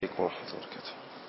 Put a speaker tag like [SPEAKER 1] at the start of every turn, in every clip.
[SPEAKER 1] عليكم ورحمة الله وبركاته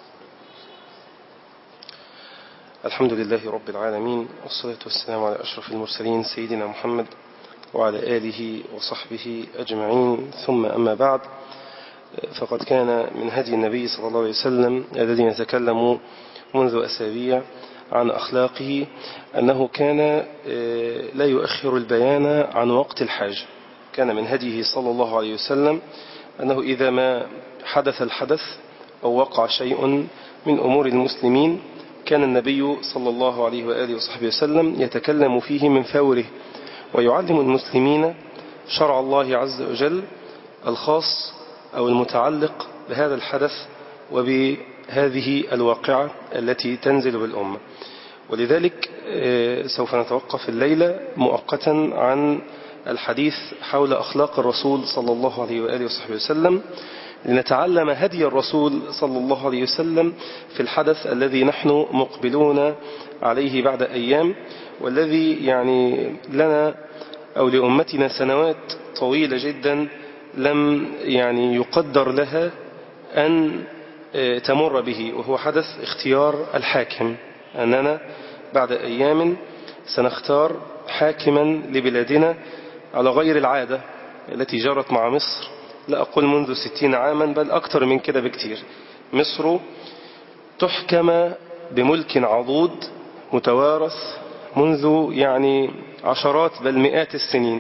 [SPEAKER 1] الحمد لله رب العالمين والصلاة والسلام على أشرف المرسلين سيدنا محمد وعلى آله وصحبه أجمعين ثم أما بعد فقد كان من هدي النبي صلى الله عليه وسلم الذي نتكلم منذ أسابيع عن أخلاقه أنه كان لا يؤخر البيان عن وقت الحاجة كان من هديه صلى الله عليه وسلم أنه إذا ما حدث الحدث أو وقع شيء من أمور المسلمين كان النبي صلى الله عليه وآله وصحبه وسلم يتكلم فيه من فوره ويعلم المسلمين شرع الله عز وجل الخاص أو المتعلق بهذا الحدث وبهذه الواقعة التي تنزل بالأمة ولذلك سوف نتوقف الليلة مؤقتا عن الحديث حول أخلاق الرسول صلى الله عليه وآله وصحبه وسلم لنتعلم هدي الرسول صلى الله عليه وسلم في الحدث الذي نحن مقبلون عليه بعد أيام والذي يعني لنا أو لأمتنا سنوات طويلة جدا لم يعني يقدر لها أن تمر به وهو حدث اختيار الحاكم أننا بعد أيام سنختار حاكما لبلادنا على غير العادة التي جرت مع مصر لا أقول منذ ستين عاما بل أكثر من كده بكتير مصر تحكم بملك عضود متوارث منذ يعني عشرات بل مئات السنين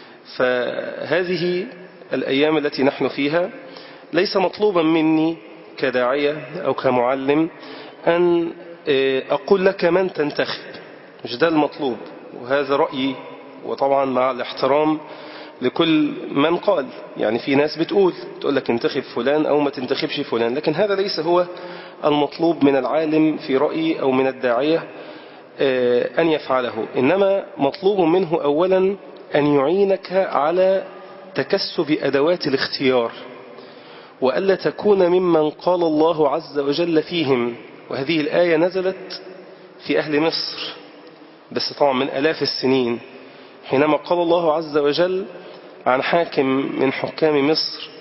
[SPEAKER 1] فهذه الأيام التي نحن فيها ليس مطلوبا مني كداعية أو كمعلم أن أقول لك من تنتخب مش ده المطلوب وهذا رأيي وطبعا مع الاحترام لكل من قال يعني في ناس بتقول تقول لك انتخب فلان أو ما تنتخبش فلان لكن هذا ليس هو المطلوب من العالم في رأيي أو من الداعية أن يفعله إنما مطلوب منه أولا أن يعينك على تكسب أدوات الاختيار وألا تكون ممن قال الله عز وجل فيهم وهذه الآية نزلت في أهل مصر بس طبعا من ألاف السنين حينما قال الله عز وجل عن حاكم من حكام مصر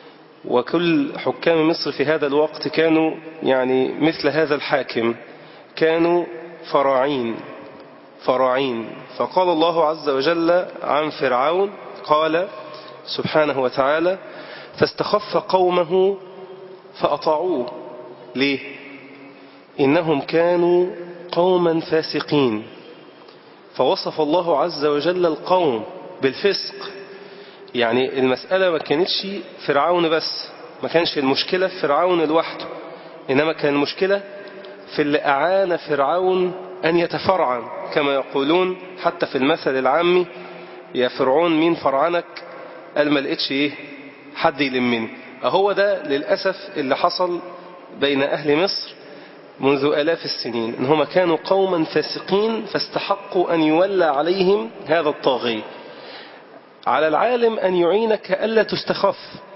[SPEAKER 1] وكل حكام مصر في هذا الوقت كانوا يعني مثل هذا الحاكم كانوا فراعين فراعين فقال الله عز وجل عن فرعون قال سبحانه وتعالى فاستخف قومه فأطاعوه ليه إنهم كانوا قوما فاسقين فوصف الله عز وجل القوم بالفسق يعني المسألة ما كانتش فرعون بس ما كانش المشكلة في فرعون لوحده إنما كان المشكلة في اللي أعان فرعون أن يتفرعن كما يقولون حتى في المثل العامي يا فرعون مين فرعنك قال ما لقيتش إيه حد يلمني أهو ده للأسف اللي حصل بين أهل مصر منذ آلاف السنين إن هم كانوا قوما فاسقين فاستحقوا أن يولى عليهم هذا الطاغي على العالم أن يعينك ألا تستخف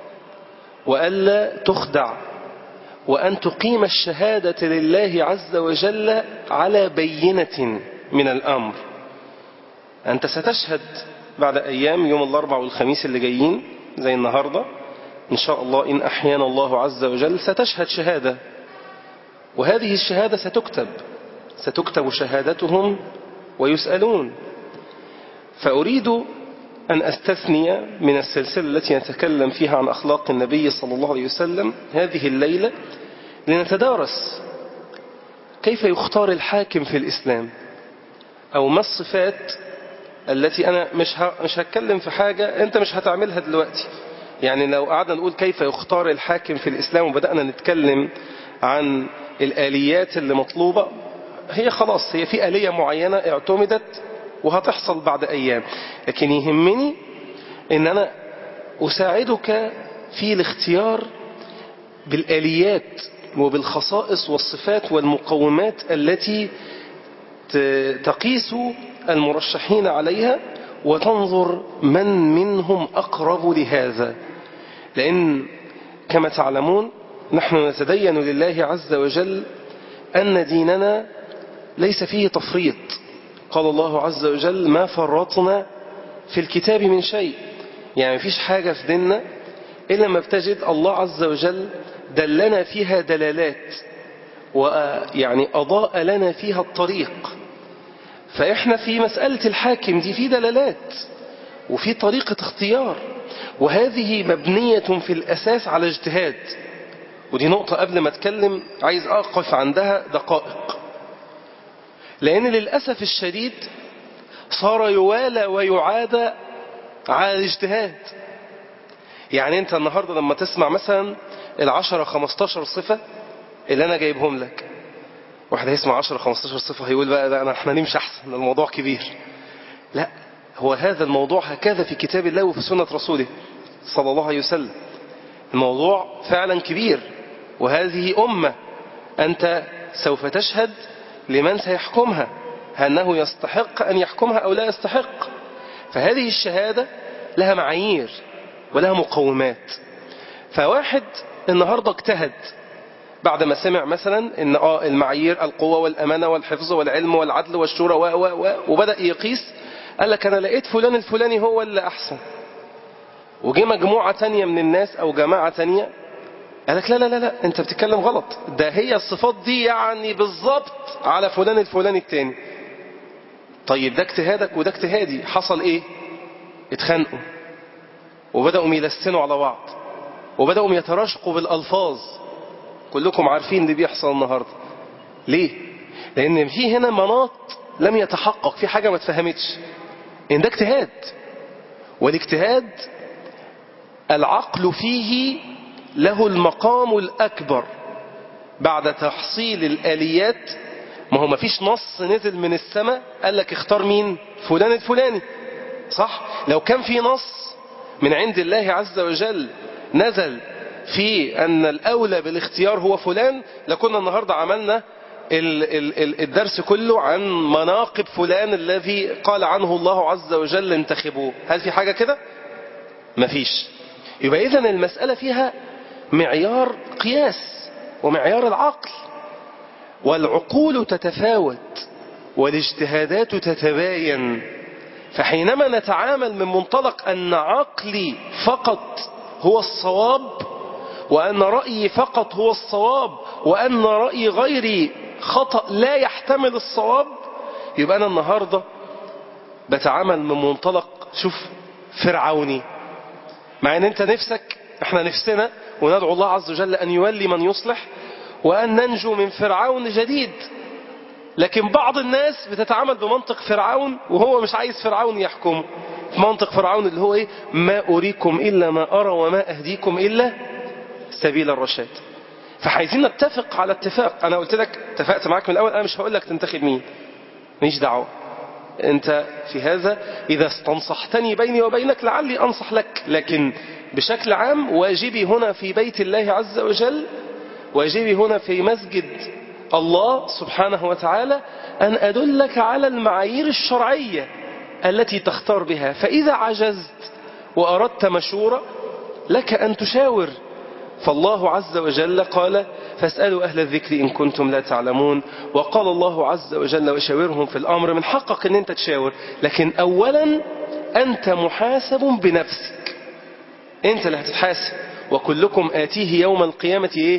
[SPEAKER 1] وألا تخدع وأن تقيم الشهادة لله عز وجل على بينة من الأمر أنت ستشهد بعد أيام يوم الأربع والخميس اللي جايين زي النهاردة إن شاء الله إن أحيانا الله عز وجل ستشهد شهادة وهذه الشهادة ستكتب ستكتب شهادتهم ويسألون فأريد أن أستثني من السلسلة التي نتكلم فيها عن أخلاق النبي صلى الله عليه وسلم هذه الليلة لنتدارس كيف يختار الحاكم في الإسلام أو ما الصفات التي أنا مش مش هتكلم في حاجة أنت مش هتعملها دلوقتي يعني لو قعدنا نقول كيف يختار الحاكم في الإسلام وبدأنا نتكلم عن الآليات اللي مطلوبة هي خلاص هي في آلية معينة اعتمدت وهتحصل بعد أيام لكن يهمني أن أنا أساعدك في الاختيار بالآليات وبالخصائص والصفات والمقومات التي تقيس المرشحين عليها وتنظر من منهم أقرب لهذا لأن كما تعلمون نحن نتدين لله عز وجل أن ديننا ليس فيه تفريط قال الله عز وجل ما فرطنا في الكتاب من شيء يعني مفيش حاجة في ديننا إلا لما بتجد الله عز وجل دلنا فيها دلالات ويعني أضاء لنا فيها الطريق فإحنا في مسألة الحاكم دي في دلالات وفي طريقة اختيار وهذه مبنية في الأساس على اجتهاد ودي نقطة قبل ما أتكلم عايز أقف عندها دقائق لأن للأسف الشديد صار يوالى ويعادى على الاجتهاد يعني أنت النهاردة لما تسمع مثلا العشرة خمستاشر صفة اللي أنا جايبهم لك واحد هيسمع 10 15 صفة هيقول بقى لا احنا نمشي أحسن الموضوع كبير لا هو هذا الموضوع هكذا في كتاب الله وفي سنة رسوله صلى الله عليه وسلم الموضوع فعلا كبير وهذه أمة أنت سوف تشهد لمن سيحكمها أنه يستحق أن يحكمها أو لا يستحق فهذه الشهادة لها معايير ولها مقومات فواحد النهاردة اجتهد بعد ما سمع مثلا ان اه المعايير القوة والأمانة والحفظ والعلم والعدل والشورى و و و وبدأ يقيس قال لك أنا لقيت فلان الفلاني هو اللي أحسن وجي مجموعة تانية من الناس أو جماعة تانية قال لك لا لا لا لا أنت بتتكلم غلط ده هي الصفات دي يعني بالظبط على فلان الفلاني التاني طيب ده اجتهادك وده اجتهادي حصل ايه اتخانقوا وبدأوا يلسنوا على بعض وبدأوا يتراشقوا بالألفاظ كلكم عارفين اللي بيحصل النهاردة ليه لأن في هنا مناط لم يتحقق في حاجة ما اتفهمتش إن ده اجتهاد والاجتهاد العقل فيه له المقام الأكبر بعد تحصيل الآليات ما هو ما فيش نص نزل من السماء قال لك اختار مين فلان الفلاني صح لو كان في نص من عند الله عز وجل نزل في أن الأولى بالاختيار هو فلان لكنا النهاردة عملنا الدرس كله عن مناقب فلان الذي قال عنه الله عز وجل انتخبوه هل في حاجة كده؟ مفيش يبقى إذن المسألة فيها معيار قياس ومعيار العقل والعقول تتفاوت والاجتهادات تتباين فحينما نتعامل من منطلق أن عقلي فقط هو الصواب وأن رأيي فقط هو الصواب وأن رأي غيري خطأ لا يحتمل الصواب يبقى أنا النهاردة بتعامل من منطلق شوف فرعوني مع أن أنت نفسك احنا نفسنا وندعو الله عز وجل أن يولي من يصلح وأن ننجو من فرعون جديد لكن بعض الناس بتتعامل بمنطق فرعون وهو مش عايز فرعون يحكم منطق فرعون اللي هو ايه ما أريكم إلا ما أرى وما أهديكم إلا سبيل الرشاد فعايزين نتفق على اتفاق أنا قلت لك اتفقت معاك من الأول أنا مش هقول لك تنتخب مين ماليش دعوة أنت في هذا إذا استنصحتني بيني وبينك لعلي أنصح لك لكن بشكل عام واجبي هنا في بيت الله عز وجل واجبي هنا في مسجد الله سبحانه وتعالى أن أدلك على المعايير الشرعية التي تختار بها فإذا عجزت وأردت مشورة لك أن تشاور فالله عز وجل قال فاسألوا أهل الذكر إن كنتم لا تعلمون وقال الله عز وجل وشاورهم في الأمر من حقك أن أنت تشاور لكن أولا أنت محاسب بنفسك أنت اللي هتتحاسب وكلكم آتيه يوم القيامة إيه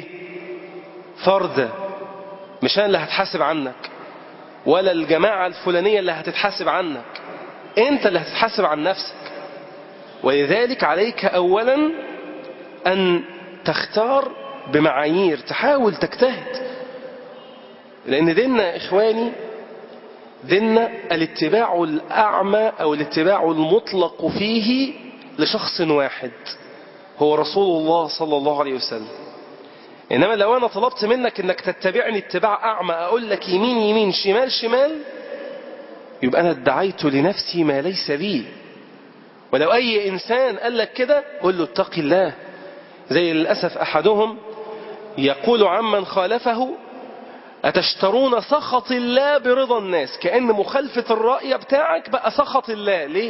[SPEAKER 1] فردا مش أنا اللي هتحاسب عنك ولا الجماعة الفلانية اللي هتتحاسب عنك أنت اللي هتتحاسب عن نفسك ولذلك عليك أولا أن تختار بمعايير تحاول تجتهد لأن ديننا إخواني ديننا الاتباع الأعمى أو الاتباع المطلق فيه لشخص واحد هو رسول الله صلى الله عليه وسلم إنما لو أنا طلبت منك أنك تتبعني اتباع أعمى أقول لك يمين يمين شمال شمال يبقى أنا ادعيت لنفسي ما ليس بي ولو أي إنسان قال لك كده قل له اتق الله زي للأسف أحدهم يقول عمن خالفه أتشترون سخط الله برضا الناس كأن مخالفة الرأي بتاعك بقى سخط الله ليه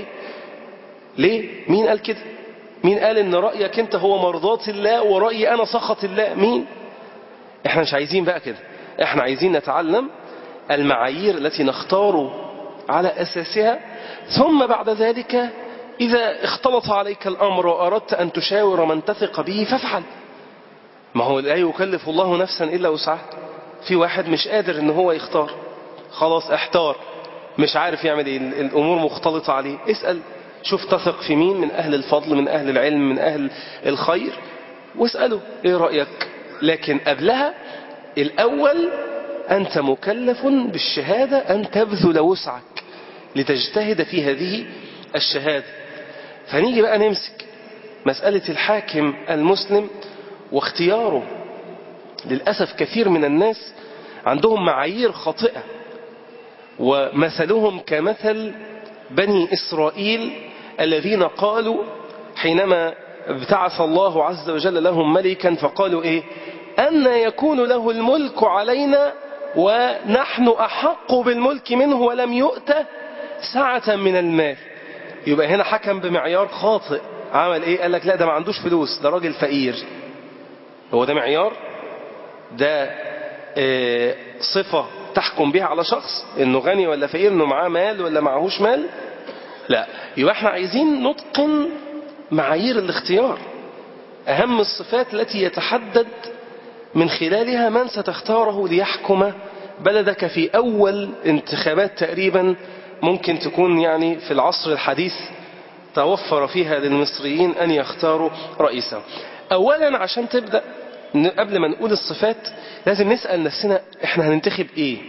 [SPEAKER 1] ليه مين قال كده مين قال ان رأيك انت هو مرضات الله ورأيي انا سخط الله مين احنا مش عايزين بقى كده احنا عايزين نتعلم المعايير التي نختار على اساسها ثم بعد ذلك إذا اختلط عليك الأمر وأردت أن تشاور من تثق به فافعل ما هو لا يكلف الله نفسا إلا وسعها في واحد مش قادر ان هو يختار خلاص احتار مش عارف يعمل ايه الامور مختلطة عليه اسأل شوف تثق في مين من اهل الفضل من اهل العلم من اهل الخير واسأله ايه رأيك لكن قبلها الاول انت مكلف بالشهادة ان تبذل وسعك لتجتهد في هذه الشهادة فنيجي بقى نمسك مسألة الحاكم المسلم واختياره للأسف كثير من الناس عندهم معايير خاطئة ومثلهم كمثل بني إسرائيل الذين قالوا حينما ابتعث الله عز وجل لهم ملكا فقالوا إيه أن يكون له الملك علينا ونحن أحق بالملك منه ولم يؤت سعة من المال يبقى هنا حكم بمعيار خاطئ عمل ايه قال لك لا ده ما عندوش فلوس ده راجل فقير هو ده معيار ده اه صفة تحكم بها على شخص انه غني ولا فقير انه معاه مال ولا معهوش مال لا يبقى احنا عايزين نتقن معايير الاختيار اهم الصفات التي يتحدد من خلالها من ستختاره ليحكم بلدك في اول انتخابات تقريبا ممكن تكون يعني في العصر الحديث توفر فيها للمصريين أن يختاروا رئيسا أولا عشان تبدأ قبل ما نقول الصفات لازم نسأل نفسنا احنا هننتخب ايه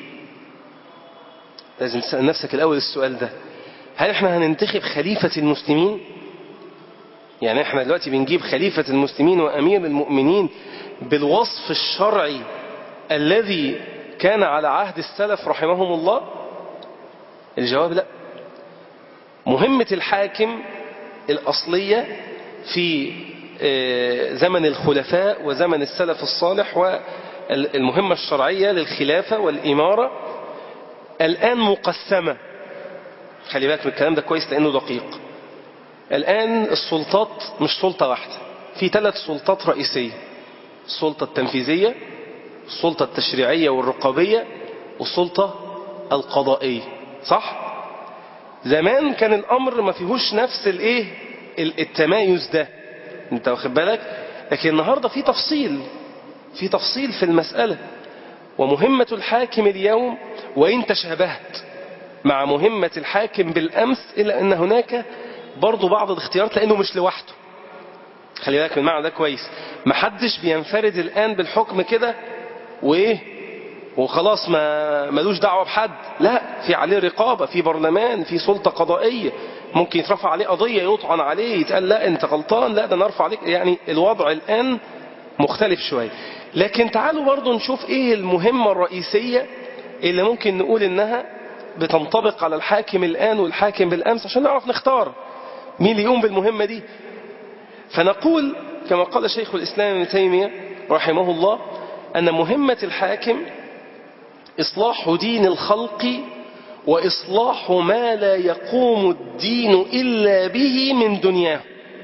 [SPEAKER 1] لازم تسأل نفسك الأول السؤال ده هل احنا هننتخب خليفة المسلمين يعني احنا دلوقتي بنجيب خليفة المسلمين وأمير المؤمنين بالوصف الشرعي الذي كان على عهد السلف رحمهم الله الجواب لا مهمة الحاكم الأصلية في زمن الخلفاء وزمن السلف الصالح والمهمة الشرعية للخلافة والإمارة الآن مقسمة خلي بالك من الكلام ده كويس لأنه دقيق الآن السلطات مش سلطة واحدة في ثلاث سلطات رئيسية السلطة التنفيذية السلطة التشريعية والرقابية والسلطة القضائية صح؟ زمان كان الأمر ما فيهوش نفس الايه التمايز ده انت واخد بالك لكن النهاردة في تفصيل في تفصيل في المسألة ومهمة الحاكم اليوم وإن تشابهت مع مهمة الحاكم بالأمس إلا أن هناك برضو بعض الاختيارات لأنه مش لوحده خلي بالك من المعنى ده كويس محدش بينفرد الآن بالحكم كده وإيه وخلاص ما ملوش دعوة بحد لا في عليه رقابة في برلمان في سلطة قضائية ممكن يترفع عليه قضية يطعن عليه يتقال لا انت غلطان لا ده نرفع عليك يعني الوضع الآن مختلف شوية لكن تعالوا برضو نشوف ايه المهمة الرئيسية اللي ممكن نقول انها بتنطبق على الحاكم الآن والحاكم بالأمس عشان نعرف نختار مين اللي يقوم بالمهمة دي فنقول كما قال شيخ الإسلام ابن تيمية رحمه الله أن مهمة الحاكم إصلاح دين الخلق وإصلاح ما لا يقوم الدين إلا به من دنياه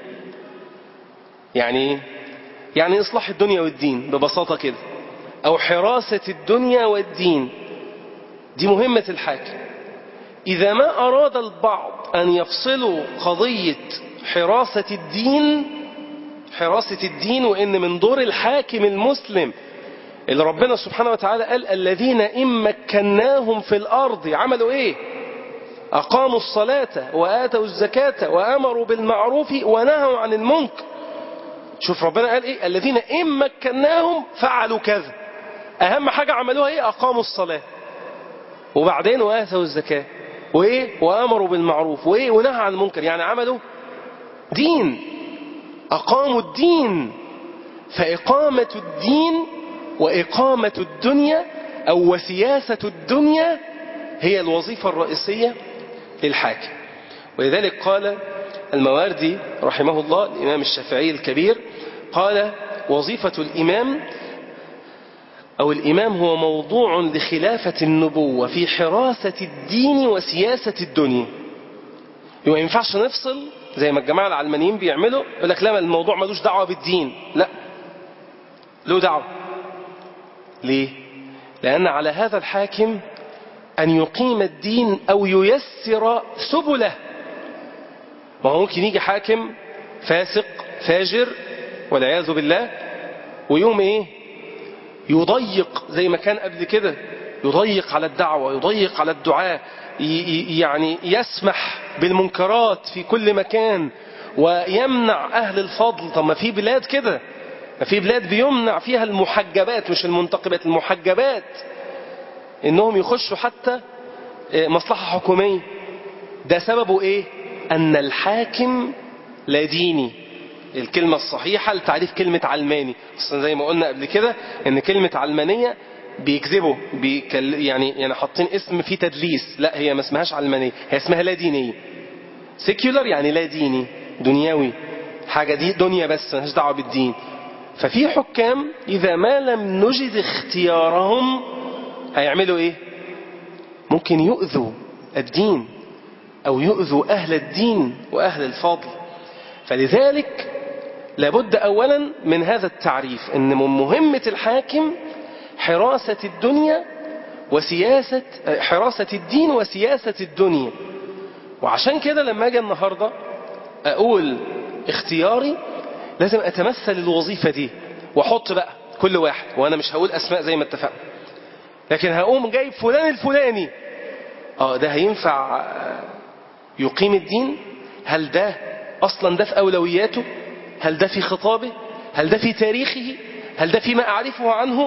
[SPEAKER 1] يعني يعني إصلاح الدنيا والدين ببساطة كده أو حراسة الدنيا والدين دي مهمة الحاكم إذا ما أراد البعض أن يفصلوا قضية حراسة الدين حراسة الدين وإن من دور الحاكم المسلم اللي ربنا سبحانه وتعالى قال الذين إن مكناهم في الأرض عملوا إيه أقاموا الصلاة وآتوا الزكاة وأمروا بالمعروف ونهوا عن المنكر شوف ربنا قال إيه الذين إن مكناهم فعلوا كذا أهم حاجة عملوها إيه أقاموا الصلاة وبعدين وآتوا الزكاة وإيه وأمروا بالمعروف وإيه ونهى عن المنكر يعني عملوا دين أقاموا الدين فإقامة الدين وإقامة الدنيا أو وسياسة الدنيا هي الوظيفة الرئيسية للحاكم ولذلك قال المواردي رحمه الله الإمام الشافعي الكبير قال وظيفة الإمام أو الإمام هو موضوع لخلافة النبوة في حراسة الدين وسياسة الدنيا ما ينفعش نفصل زي ما الجماعة العلمانيين بيعملوا يقول لك لا الموضوع ملوش دعوة بالدين لا له دعوة ليه لأن على هذا الحاكم أن يقيم الدين أو ييسر سبله ما هو ممكن يجي حاكم فاسق فاجر والعياذ بالله ويوم ايه يضيق زي ما كان قبل كده يضيق على الدعوة يضيق على الدعاء يعني يسمح بالمنكرات في كل مكان ويمنع أهل الفضل طب ما في بلاد كده ما في بلاد بيمنع فيها المحجبات مش المنتقبات المحجبات انهم يخشوا حتى مصلحة حكومية ده سببه ايه ان الحاكم لا ديني الكلمة الصحيحة لتعريف كلمة علماني اصلا زي ما قلنا قبل كده ان كلمة علمانية بيكذبوا بيكل يعني يعني حاطين اسم فيه تدليس لا هي ما اسمهاش علمانية هي اسمها لا دينية سيكولر يعني لا ديني دنيوي حاجة دي دنيا بس مالهاش دعوة بالدين ففي حكام إذا ما لم نجد اختيارهم هيعملوا إيه ممكن يؤذوا الدين أو يؤذوا أهل الدين وأهل الفضل فلذلك لابد أولا من هذا التعريف أن من مهمة الحاكم حراسة الدنيا وسياسة حراسة الدين وسياسة الدنيا وعشان كده لما أجي النهاردة أقول اختياري لازم أتمثل الوظيفة دي وأحط بقى كل واحد وأنا مش هقول أسماء زي ما اتفقنا لكن هقوم جايب فلان الفلاني اه ده هينفع يقيم الدين هل ده أصلا ده في أولوياته هل ده في خطابه هل ده في تاريخه هل ده فيما أعرفه عنه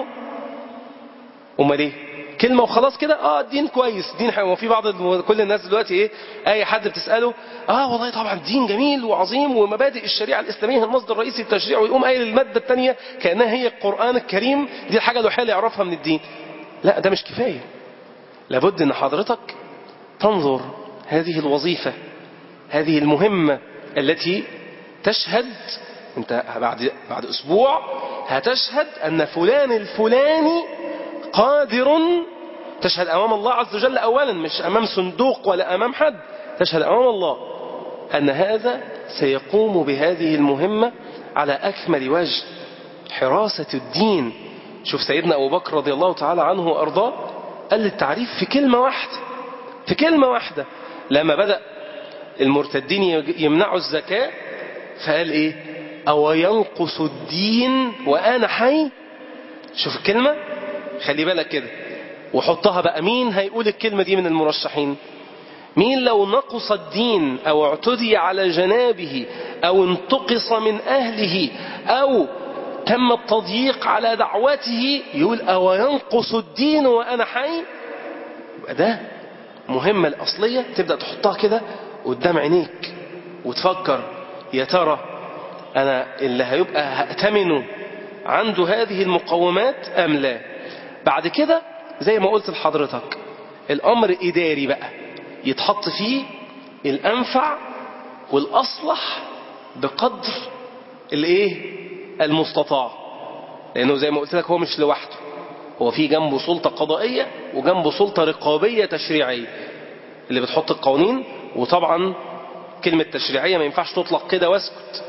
[SPEAKER 1] امال ايه كلمة وخلاص كده اه الدين كويس دين حلو وفي بعض كل الناس دلوقتي ايه اي حد بتسأله اه والله طبعا الدين جميل وعظيم ومبادئ الشريعة الاسلامية المصدر الرئيسي للتشريع ويقوم قايل المادة الثانية كأنها هي القرآن الكريم دي الحاجة الوحيدة اللي يعرفها من الدين لا ده مش كفاية لابد ان حضرتك تنظر هذه الوظيفة هذه المهمة التي تشهد انت بعد بعد اسبوع هتشهد ان فلان الفلاني قادر تشهد أمام الله عز وجل أولا مش أمام صندوق ولا أمام حد تشهد أمام الله أن هذا سيقوم بهذه المهمة على أكمل وجه حراسة الدين شوف سيدنا أبو بكر رضي الله تعالى عنه وأرضاه قال التعريف في كلمة واحدة في كلمة واحدة لما بدأ المرتدين يمنعوا الزكاة فقال إيه أو ينقص الدين وأنا حي شوف الكلمة خلي بالك كده وحطها بقى مين هيقول الكلمة دي من المرشحين مين لو نقص الدين أو اعتدي على جنابه أو انتقص من أهله أو تم التضييق على دعوته يقول أو ينقص الدين وأنا حي يبقى ده مهمة الأصلية تبدأ تحطها كده قدام عينيك وتفكر يا ترى أنا اللي هيبقى هأتمنه عنده هذه المقومات أم لا بعد كده زي ما قلت لحضرتك الأمر إداري بقى يتحط فيه الأنفع والأصلح بقدر الإيه المستطاع لأنه زي ما قلت لك هو مش لوحده هو في جنبه سلطة قضائية وجنبه سلطة رقابية تشريعية اللي بتحط القوانين وطبعا كلمة تشريعية ما ينفعش تطلق كده واسكت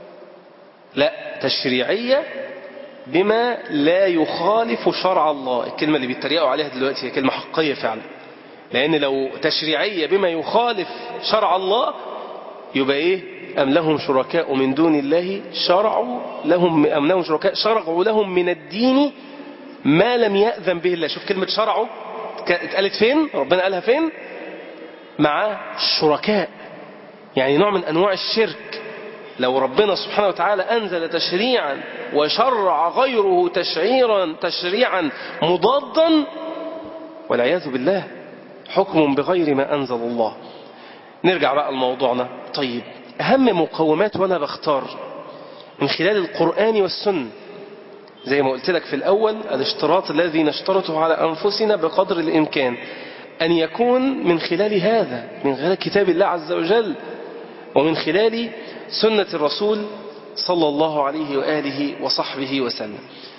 [SPEAKER 1] لا تشريعية بما لا يخالف شرع الله الكلمة اللي بيتريقوا عليها دلوقتي هي كلمة حقية فعلا لأن لو تشريعية بما يخالف شرع الله يبقى إيه أم لهم شركاء من دون الله شرعوا لهم أم لهم شركاء شرعوا لهم من الدين ما لم يأذن به الله شوف كلمة شرعوا اتقالت فين ربنا قالها فين مع الشركاء يعني نوع من أنواع الشرك لو ربنا سبحانه وتعالى أنزل تشريعا وشرع غيره تشعيرا تشريعا مضادا والعياذ بالله حكم بغير ما أنزل الله نرجع بقى لموضوعنا طيب أهم مقومات وأنا بختار من خلال القرآن والسنة زي ما قلت لك في الأول الاشتراط الذي نشترطه على أنفسنا بقدر الإمكان أن يكون من خلال هذا من خلال كتاب الله عز وجل ومن خلال سنة الرسول صلى الله عليه وآله وصحبه وسلم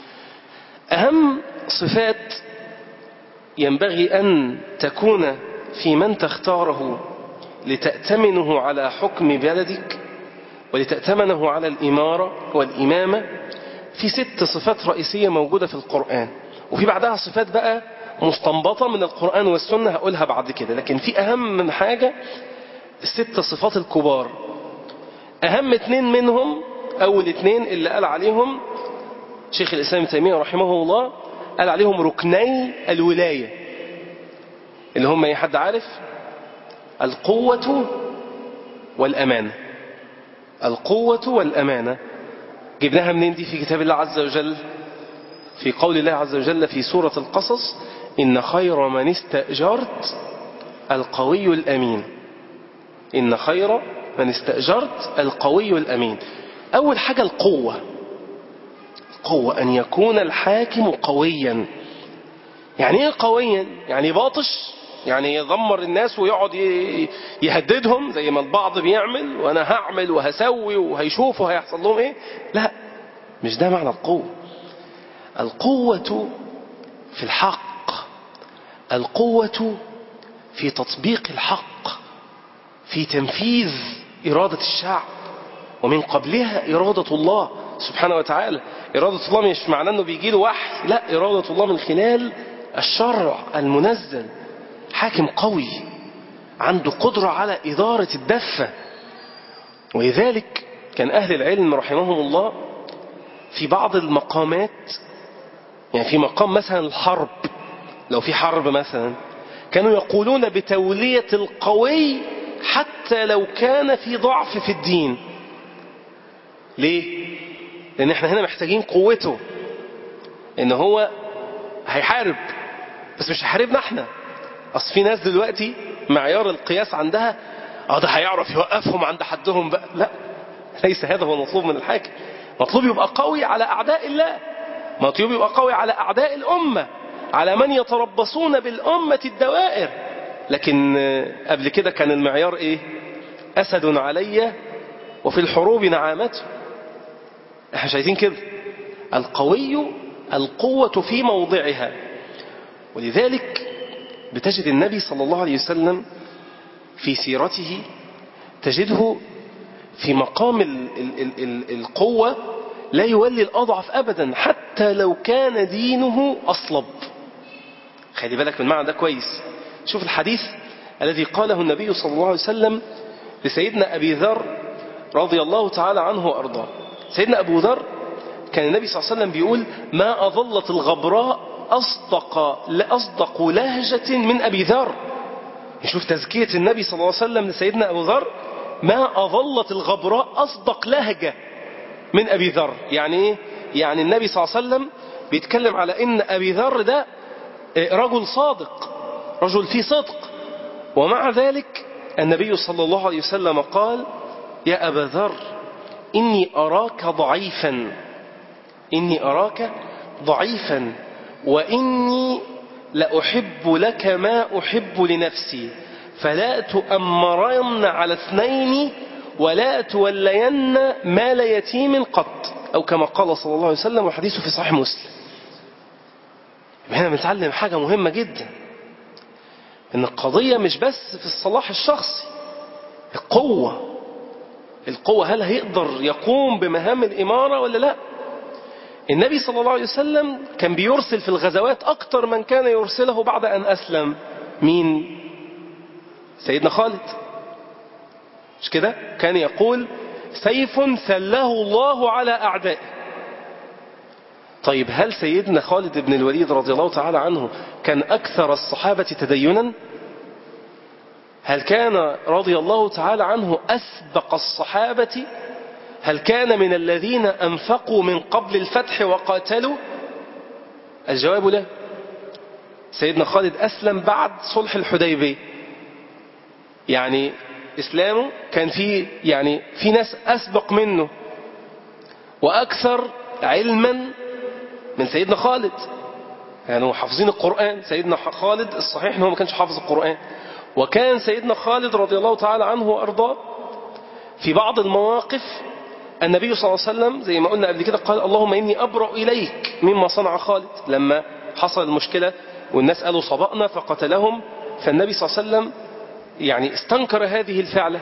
[SPEAKER 1] أهم صفات ينبغي أن تكون في من تختاره لتأتمنه على حكم بلدك ولتأتمنه على الإمارة والإمامة في ست صفات رئيسية موجودة في القرآن وفي بعدها صفات بقى مستنبطة من القرآن والسنة هقولها بعد كده لكن في أهم من حاجة الست صفات الكبار أهم اتنين منهم أول اتنين اللي قال عليهم شيخ الإسلام تيمية رحمه الله قال عليهم ركني الولاية اللي هم اي حد عارف القوة والأمانة القوة والأمانة جبناها منين دي في كتاب الله عز وجل في قول الله عز وجل في سورة القصص إن خير من استأجرت القوي الأمين إن خير من استأجرت القوي الأمين أول حاجة القوة القوة أن يكون الحاكم قويا يعني إيه قويا يعني باطش يعني يدمر الناس ويقعد يهددهم زي ما البعض بيعمل وأنا هعمل وهسوي وهيشوفوا هيحصل لهم إيه لا مش ده معنى القوة القوة في الحق القوة في تطبيق الحق في تنفيذ إرادة الشعب ومن قبلها إرادة الله سبحانه وتعالى إرادة الله مش معناه أنه بيجي له وحي لا إرادة الله من خلال الشرع المنزل حاكم قوي عنده قدرة على إدارة الدفة ولذلك كان أهل العلم رحمهم الله في بعض المقامات يعني في مقام مثلا الحرب لو في حرب مثلا كانوا يقولون بتولية القوي حتى لو كان في ضعف في الدين ليه؟ لأن احنا هنا محتاجين قوته إن هو هيحارب بس مش هيحاربنا احنا أصل في ناس دلوقتي معيار القياس عندها اه ده هيعرف يوقفهم عند حدهم بقى لا ليس هذا هو المطلوب من الحاكم مطلوب يبقى قوي على أعداء الله مطلوب يبقى قوي على أعداء الأمة على من يتربصون بالأمة الدوائر لكن قبل كده كان المعيار ايه أسد علي وفي الحروب نعامته احنا شايفين كده القوي القوة في موضعها ولذلك بتجد النبي صلى الله عليه وسلم في سيرته تجده في مقام ال ال ال القوة لا يولي الأضعف أبدا حتى لو كان دينه أصلب خلي بالك من المعنى ده كويس شوف الحديث الذي قاله النبي صلى الله عليه وسلم لسيدنا أبي ذر رضي الله تعالى عنه وأرضاه سيدنا أبو ذر كان النبي صلى الله عليه وسلم بيقول ما أظلت الغبراء أصدق لأصدق لهجة من أبي ذر نشوف تزكية النبي صلى الله عليه وسلم لسيدنا أبو ذر ما أظلت الغبراء أصدق لهجة من أبي ذر يعني إيه؟ يعني النبي صلى الله عليه وسلم بيتكلم على إن أبي ذر ده رجل صادق رجل فيه صدق ومع ذلك النبي صلى الله عليه وسلم قال يا أبا ذر إني أراك ضعيفا إني أراك ضعيفا وإني لأحب لك ما أحب لنفسي فلا تؤمرن على اثنين ولا تولين مال يتيم قط أو كما قال صلى الله عليه وسلم وحديثه في صحيح مسلم هنا بنتعلم حاجة مهمة جدا ان القضية مش بس في الصلاح الشخصي القوة القوة هل هيقدر يقوم بمهام الإمارة ولا لا النبي صلى الله عليه وسلم كان بيرسل في الغزوات أكتر من كان يرسله بعد أن أسلم مين سيدنا خالد مش كده كان يقول سيف سله الله على أعدائه طيب هل سيدنا خالد بن الوليد رضي الله تعالى عنه كان أكثر الصحابة تدينا هل كان رضي الله تعالى عنه أسبق الصحابة هل كان من الذين أنفقوا من قبل الفتح وقاتلوا الجواب لا سيدنا خالد أسلم بعد صلح الحديبية يعني إسلامه كان في يعني في ناس أسبق منه وأكثر علما من سيدنا خالد يعني هو حافظين القرآن سيدنا خالد الصحيح أنه ما كانش حافظ القرآن وكان سيدنا خالد رضي الله تعالى عنه وأرضاه في بعض المواقف النبي صلى الله عليه وسلم زي ما قلنا قبل كده قال اللهم إني أبرأ إليك مما صنع خالد لما حصل المشكلة والناس قالوا صبأنا فقتلهم فالنبي صلى الله عليه وسلم يعني استنكر هذه الفعلة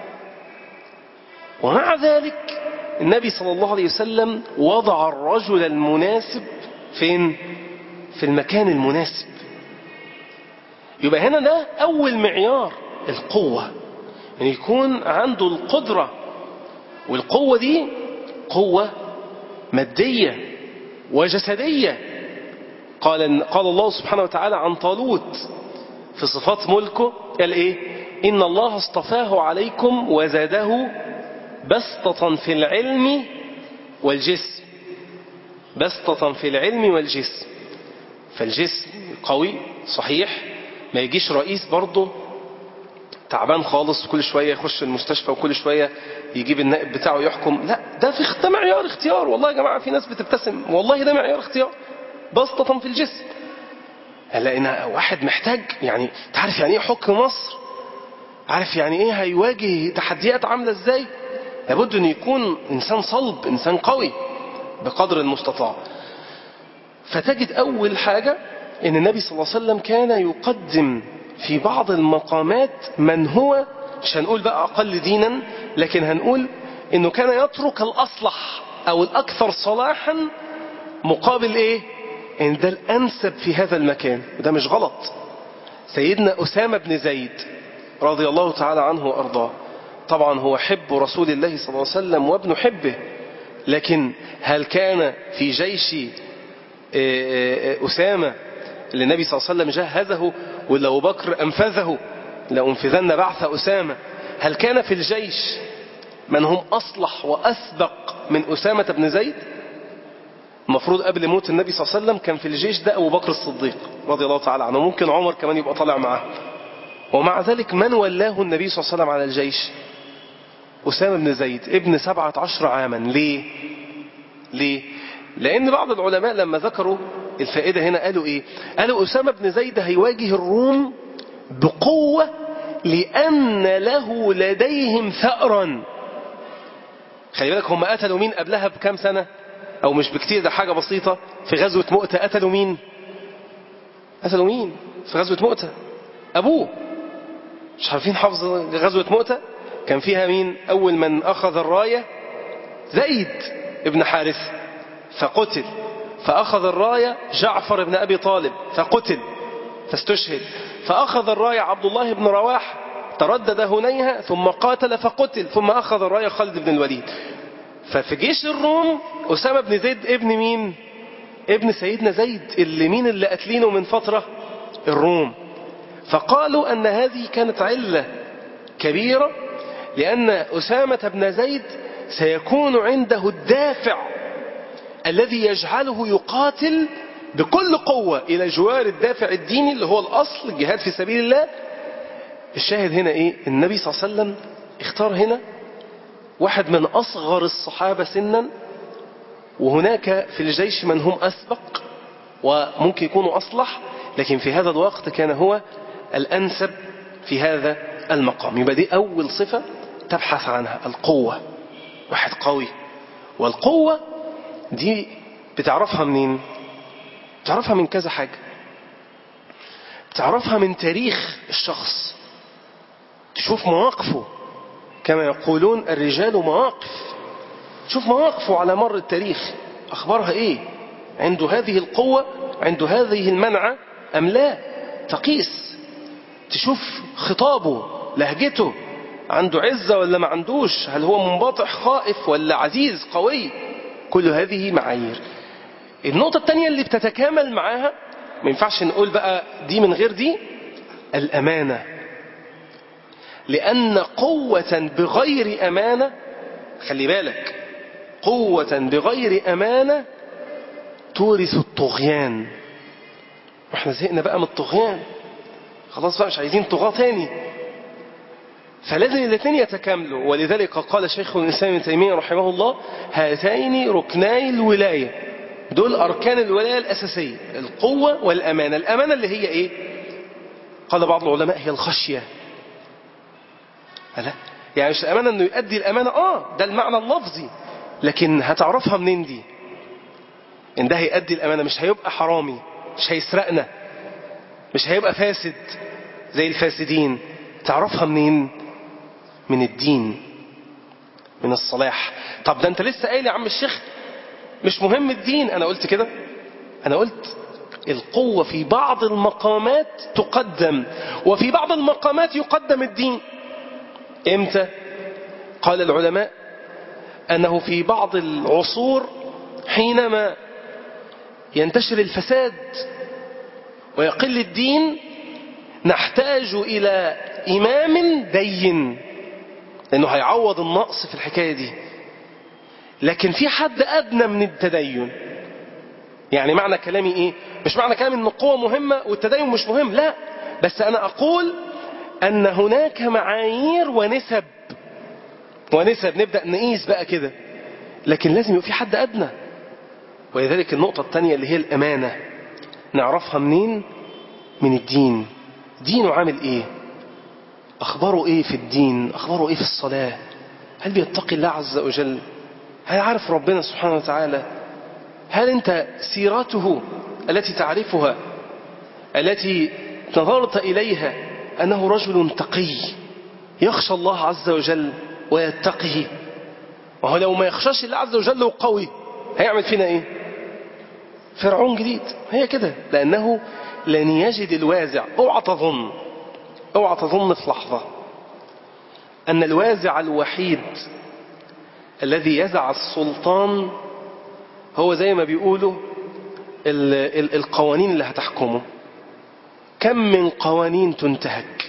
[SPEAKER 1] ومع ذلك النبي صلى الله عليه وسلم وضع الرجل المناسب فين في المكان المناسب يبقى هنا ده أول معيار القوة أن يعني يكون عنده القدرة والقوة دي قوة مادية وجسدية قال, قال الله سبحانه وتعالى عن طالوت في صفات ملكه قال ايه إن الله اصطفاه عليكم وزاده بسطة في العلم والجسم بسطة في العلم والجسم فالجسم قوي صحيح ما يجيش رئيس برضه تعبان خالص كل شوية يخش المستشفى وكل شوية يجيب النائب بتاعه يحكم لا ده في ده معيار اختيار والله يا جماعة في ناس بتبتسم والله ده معيار اختيار بسطة في الجسم هلا إن واحد محتاج يعني تعرف يعني ايه حكم مصر عارف يعني ايه هيواجه تحديات عاملة ازاي لابد ان يكون انسان صلب انسان قوي بقدر المستطاع فتجد اول حاجة ان النبي صلى الله عليه وسلم كان يقدم في بعض المقامات من هو مش هنقول بقى اقل دينا لكن هنقول انه كان يترك الاصلح او الاكثر صلاحا مقابل ايه ان ده الانسب في هذا المكان وده مش غلط سيدنا اسامة بن زيد رضي الله تعالى عنه وارضاه طبعا هو حب رسول الله صلى الله عليه وسلم وابن حبه لكن هل كان في جيش أسامة اللي النبي صلى الله عليه وسلم جهزه ولا أبو بكر أنفذه لأنفذن بعث أسامة هل كان في الجيش من هم أصلح وأسبق من أسامة بن زيد المفروض قبل موت النبي صلى الله عليه وسلم كان في الجيش ده أبو بكر الصديق رضي الله تعالى عنه ممكن عمر كمان يبقى طالع معاه ومع ذلك من ولاه النبي صلى الله عليه وسلم على الجيش أسامة بن زيد ابن سبعة عشر عاما ليه ليه لأن بعض العلماء لما ذكروا الفائدة هنا قالوا إيه قالوا أسامة بن زيد هيواجه الروم بقوة لأن له لديهم ثأرا خلي بالك هم قتلوا مين قبلها بكام سنة أو مش بكتير ده حاجة بسيطة في غزوة مؤتة قتلوا مين قتلوا مين في غزوة مؤتة أبوه مش عارفين حفظ غزوة مؤتة كان فيها مين أول من أخذ الراية زيد ابن حارث فقتل فأخذ الراية جعفر بن أبي طالب فقتل فاستشهد فأخذ الراية عبد الله بن رواح تردد هنيها ثم قاتل فقتل ثم أخذ الراية خالد بن الوليد ففي جيش الروم أسامة بن زيد ابن مين ابن سيدنا زيد اللي مين اللي قتلينه من فترة الروم فقالوا أن هذه كانت علة كبيرة لأن أسامة بن زيد سيكون عنده الدافع الذي يجعله يقاتل بكل قوة إلى جوار الدافع الديني اللي هو الأصل الجهاد في سبيل الله الشاهد هنا إيه النبي صلى الله عليه وسلم اختار هنا واحد من أصغر الصحابة سنا وهناك في الجيش من هم أسبق وممكن يكونوا أصلح لكن في هذا الوقت كان هو الأنسب في هذا المقام يبقى دي أول صفة تبحث عنها القوة واحد قوي والقوة دي بتعرفها منين بتعرفها من كذا حاجة بتعرفها من تاريخ الشخص تشوف مواقفه كما يقولون الرجال مواقف تشوف مواقفه على مر التاريخ أخبارها إيه عنده هذه القوة عنده هذه المنعة أم لا تقيس تشوف خطابه لهجته عنده عزة ولا ما عندوش هل هو منبطح خائف ولا عزيز قوي كل هذه معايير النقطة الثانية اللي بتتكامل معاها ما ينفعش نقول بقى دي من غير دي الأمانة لأن قوة بغير أمانة خلي بالك قوة بغير أمانة تورث الطغيان واحنا زهقنا بقى من الطغيان خلاص بقى مش عايزين طغاة تاني فلازم الاثنين يتكاملوا ولذلك قال شيخ الإسلام ابن تيمية رحمه الله هاتين ركناي الولاية دول أركان الولاية الأساسية القوة والأمانة الأمانة اللي هي إيه قال بعض العلماء هي الخشية ألا يعني مش الأمانة أنه يؤدي الأمانة آه ده المعنى اللفظي لكن هتعرفها منين دي إن ده هيؤدي الأمانة مش هيبقى حرامي مش هيسرقنا مش هيبقى فاسد زي الفاسدين تعرفها منين من الدين من الصلاح طب ده انت لسه قايل يا عم الشيخ مش مهم الدين انا قلت كده انا قلت القوة في بعض المقامات تقدم وفي بعض المقامات يقدم الدين امتى قال العلماء أنه في بعض العصور حينما ينتشر الفساد ويقل الدين نحتاج إلى إمام دين لأنه هيعوض النقص في الحكاية دي لكن في حد أدنى من التدين يعني معنى كلامي إيه مش معنى كلامي أن القوة مهمة والتدين مش مهم لا بس أنا أقول أن هناك معايير ونسب ونسب نبدأ نقيس بقى كده لكن لازم يبقى في حد أدنى ولذلك النقطة الثانية اللي هي الأمانة نعرفها منين من الدين دينه عامل ايه اخباره ايه في الدين اخباره ايه في الصلاة هل بيتقي الله عز وجل هل عارف ربنا سبحانه وتعالى هل انت سيرته التي تعرفها التي نظرت اليها انه رجل تقي يخشى الله عز وجل ويتقه وهو لو ما يخشاش الله عز وجل وقوي هيعمل فينا ايه فرعون جديد هي كده لانه لن يجد الوازع اوعى تظن اوعى تظن في لحظة أن الوازع الوحيد الذي يزع السلطان هو زي ما بيقولوا ال ال القوانين اللي هتحكمه كم من قوانين تنتهك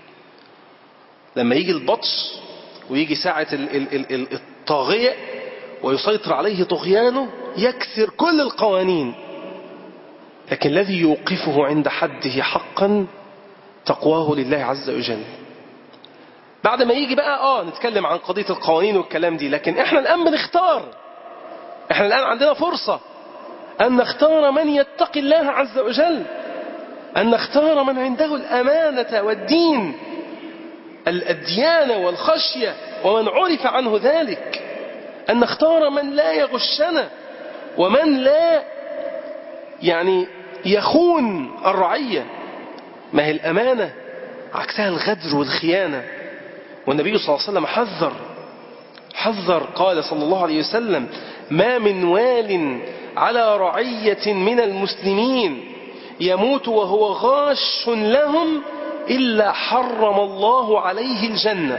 [SPEAKER 1] لما يجي البطش ويجي ساعة ال ال ال الطاغية ويسيطر عليه طغيانه يكسر كل القوانين لكن الذي يوقفه عند حده حقا تقواه لله عز وجل بعد ما يجي بقى اه نتكلم عن قضية القوانين والكلام دي لكن احنا الآن بنختار احنا الآن عندنا فرصة أن نختار من يتقي الله عز وجل أن نختار من عنده الأمانة والدين الديانة والخشية ومن عرف عنه ذلك أن نختار من لا يغشنا ومن لا يعني يخون الرعية ما هي الأمانة عكسها الغدر والخيانة والنبي صلى الله عليه وسلم حذر حذر قال صلى الله عليه وسلم ما من وال على رعية من المسلمين يموت وهو غاش لهم إلا حرم الله عليه الجنة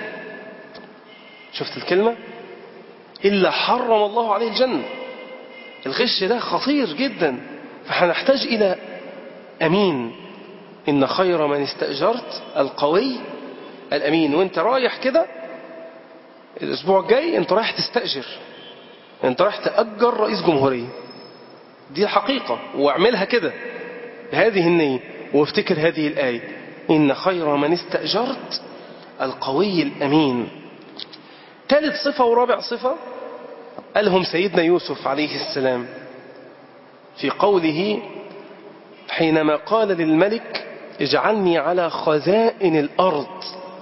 [SPEAKER 1] شفت الكلمة إلا حرم الله عليه الجنة الغش ده خطير جدا فهنحتاج إلى أمين إن خير من استأجرت القوي الأمين وانت رايح كده الأسبوع الجاي انت رايح تستأجر انت رايح تأجر رئيس جمهورية دي الحقيقة واعملها كده بهذه النية وافتكر هذه الآية إن خير من استأجرت القوي الأمين ثالث صفة ورابع صفة قالهم سيدنا يوسف عليه السلام في قوله حينما قال للملك اجعلني على خزائن الأرض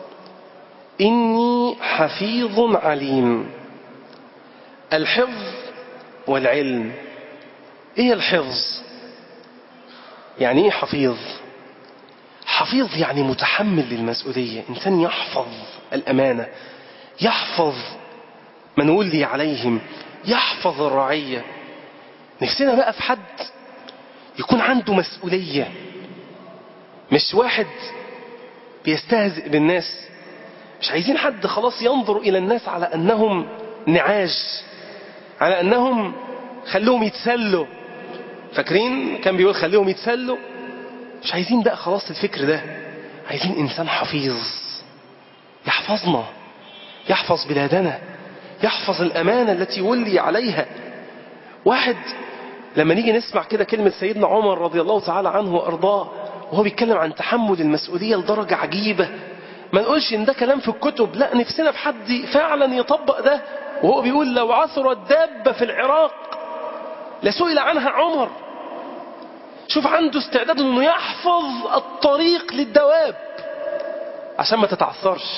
[SPEAKER 1] إني حفيظ عليم الحفظ والعلم ايه الحفظ يعني ايه حفيظ حفيظ يعني متحمل للمسؤولية إنسان يحفظ الأمانة يحفظ من ولي عليهم يحفظ الرعية نفسنا بقى في حد يكون عنده مسؤولية مش واحد بيستهزئ بالناس مش عايزين حد خلاص ينظر إلى الناس على أنهم نعاج على أنهم خلوهم يتسلوا فاكرين كان بيقول خليهم يتسلوا مش عايزين بقى خلاص الفكر ده عايزين إنسان حفيظ يحفظنا يحفظ بلادنا يحفظ الأمانة التي ولي عليها واحد لما نيجي نسمع كده كلمة سيدنا عمر رضي الله تعالى عنه وأرضاه وهو بيتكلم عن تحمل المسؤولية لدرجة عجيبة ما نقولش ان ده كلام في الكتب لا نفسنا في حد فعلا يطبق ده وهو بيقول لو عثرت دابة في العراق لسئل عنها عمر شوف عنده استعداد انه يحفظ الطريق للدواب عشان ما تتعثرش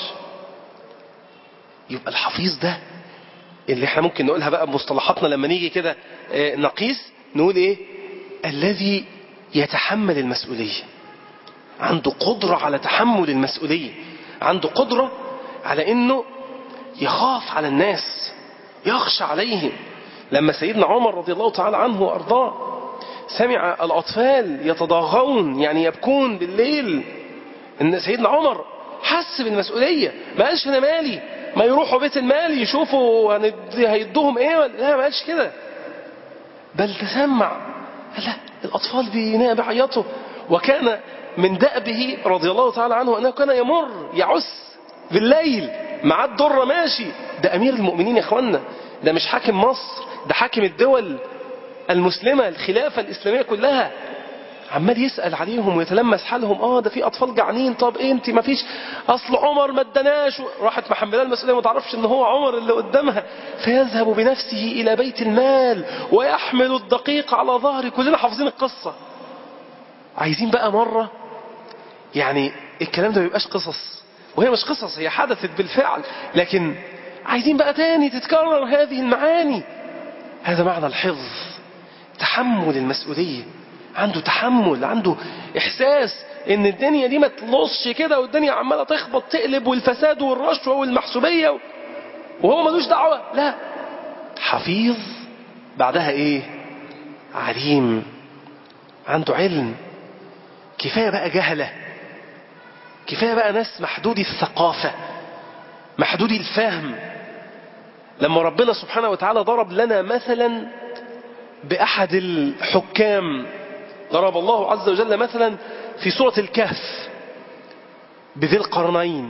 [SPEAKER 1] يبقى الحفيظ ده اللي احنا ممكن نقولها بقى بمصطلحاتنا لما نيجي كده نقيس نقول ايه الذي يتحمل المسؤولية عنده قدرة على تحمل المسؤولية عنده قدرة على انه يخاف على الناس يخشى عليهم لما سيدنا عمر رضي الله تعالى عنه وارضاه سمع الاطفال يتضاغون يعني يبكون بالليل ان سيدنا عمر حس بالمسؤولية ما قالش انا مالي ما يروحوا بيت المال يشوفوا هيدوهم ايه لا ما قالش كده بل تسمع لا الأطفال بيعيطوا وكان من دأبه رضي الله تعالى عنه أنه كان يمر يعس بالليل مع الدرة ماشي ده أمير المؤمنين يا أخوانا ده مش حاكم مصر ده حاكم الدول المسلمة الخلافة الإسلامية كلها عمال يسأل عليهم ويتلمس حالهم اه ده في اطفال جعانين طب ايه انت ما فيش اصل عمر ما اداناش راحت محمله المسؤوليه ما تعرفش ان هو عمر اللي قدامها فيذهب بنفسه الى بيت المال ويحمل الدقيق على ظهره كلنا حافظين القصه عايزين بقى مره يعني الكلام ده ما يبقاش قصص وهي مش قصص هي حدثت بالفعل لكن عايزين بقى تاني تتكرر هذه المعاني هذا معنى الحفظ تحمل المسؤوليه عنده تحمل عنده إحساس إن الدنيا دي ما تلصش كده والدنيا عمالة تخبط تقلب والفساد والرشوة والمحسوبية وهو ملوش دعوة لا حفيظ بعدها إيه عليم عنده علم كفاية بقى جهلة كفاية بقى ناس محدودي الثقافة محدودي الفهم لما ربنا سبحانه وتعالى ضرب لنا مثلا بأحد الحكام ضرب الله عز وجل مثلا في سورة الكهف بذي القرنين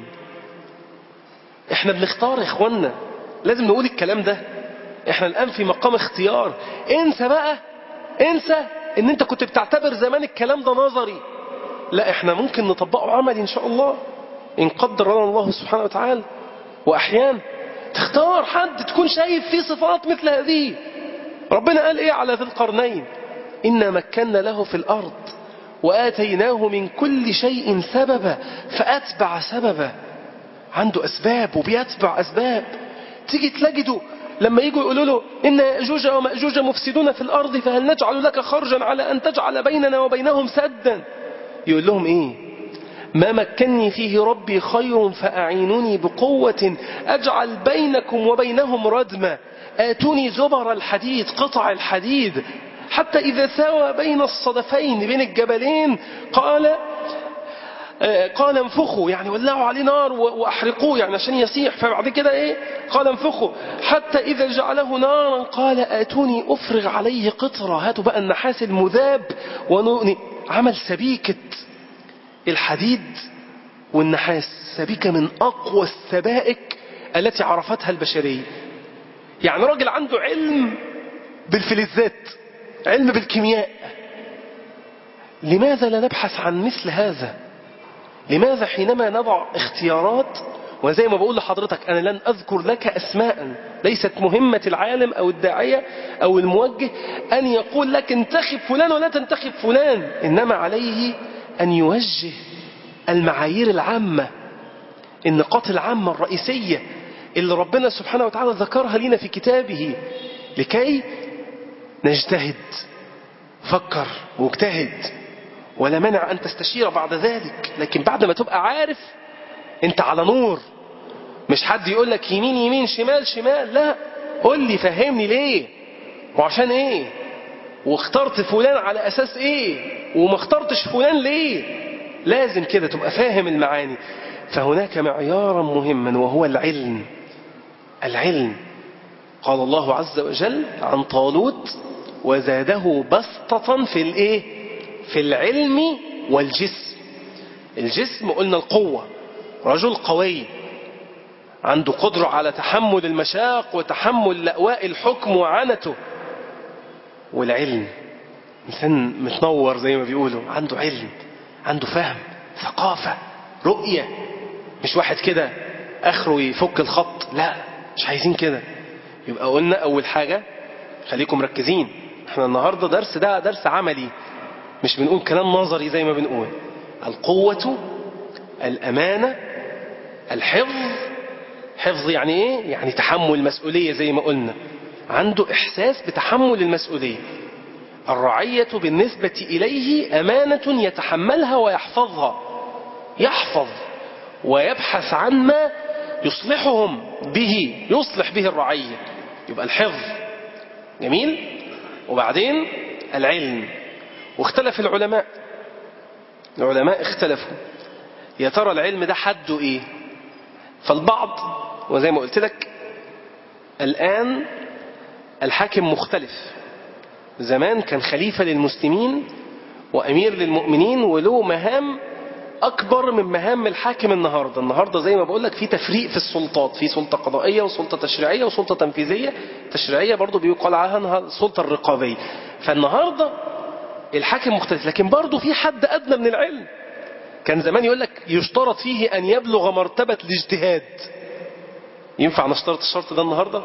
[SPEAKER 1] احنا بنختار يا اخوانا لازم نقول الكلام ده احنا الان في مقام اختيار انسى بقى انسى ان انت كنت بتعتبر زمان الكلام ده نظري لا احنا ممكن نطبقه عملي ان شاء الله ان قدر لنا الله سبحانه وتعالى واحيانا تختار حد تكون شايف فيه صفات مثل هذه ربنا قال ايه على ذي القرنين إنا مكنا له في الأرض وآتيناه من كل شيء سببا فأتبع سببا عنده أسباب وبيتبع أسباب تيجي تلاقده لما يجوا يقولوا له إن يأجوج ومأجوج مفسدون في الأرض فهل نجعل لك خرجا على أن تجعل بيننا وبينهم سدا يقول لهم إيه ما مكني فيه ربي خير فأعينوني بقوة أجعل بينكم وبينهم ردما آتوني زبر الحديد قطع الحديد حتى إذا ساوى بين الصدفين بين الجبلين قال قال انفخوا يعني ولعوا عليه نار واحرقوه يعني عشان يسيح فبعد كده ايه قال انفخوا حتى اذا جعله نارا قال اتوني افرغ عليه قطرة هاتوا بقى النحاس المذاب ونؤني عمل سبيكة الحديد والنحاس سبيكة من اقوى السبائك التي عرفتها البشرية يعني راجل عنده علم بالفلزات علم بالكيمياء لماذا لا نبحث عن مثل هذا لماذا حينما نضع اختيارات وزي ما بقول لحضرتك أنا لن أذكر لك أسماء ليست مهمة العالم أو الداعية أو الموجه أن يقول لك انتخب فلان ولا تنتخب فلان إنما عليه أن يوجه المعايير العامة النقاط العامة الرئيسية اللي ربنا سبحانه وتعالى ذكرها لنا في كتابه لكي نجتهد فكر واجتهد ولا منع أن تستشير بعد ذلك لكن بعد ما تبقى عارف انت على نور مش حد يقول لك يمين يمين شمال شمال لا قول لي فهمني ليه وعشان ايه واخترت فلان على اساس ايه وما اخترتش فلان ليه لازم كده تبقى فاهم المعاني فهناك معيارا مهما وهو العلم العلم قال الله عز وجل عن طالوت وزاده بسطة في الايه في العلم والجسم الجسم قلنا القوة رجل قوي عنده قدرة على تحمل المشاق وتحمل لأواء الحكم وعنته والعلم إنسان متنور زي ما بيقولوا عنده علم عنده فهم ثقافة رؤية مش واحد كده آخره يفك الخط لا مش عايزين كده يبقى قلنا أول حاجة خليكم مركزين احنا النهاردة درس ده درس عملي مش بنقول كلام نظري زي ما بنقول القوة الأمانة الحفظ حفظ يعني ايه يعني تحمل مسؤولية زي ما قلنا عنده إحساس بتحمل المسؤولية الرعية بالنسبة إليه أمانة يتحملها ويحفظها يحفظ ويبحث عن ما يصلحهم به يصلح به الرعية يبقى الحفظ جميل وبعدين العلم واختلف العلماء العلماء اختلفوا يا ترى العلم ده حده ايه فالبعض وزي ما قلت لك الآن الحاكم مختلف زمان كان خليفة للمسلمين وأمير للمؤمنين وله مهام أكبر من مهام الحاكم النهاردة النهاردة زي ما بقول لك في تفريق في السلطات في سلطة قضائية وسلطة تشريعية وسلطة تنفيذية تشريعية برضو بيقال عنها السلطة الرقابية فالنهاردة الحاكم مختلف لكن برضو في حد أدنى من العلم كان زمان يقول لك يشترط فيه أن يبلغ مرتبة الاجتهاد ينفع نشترط الشرط ده النهاردة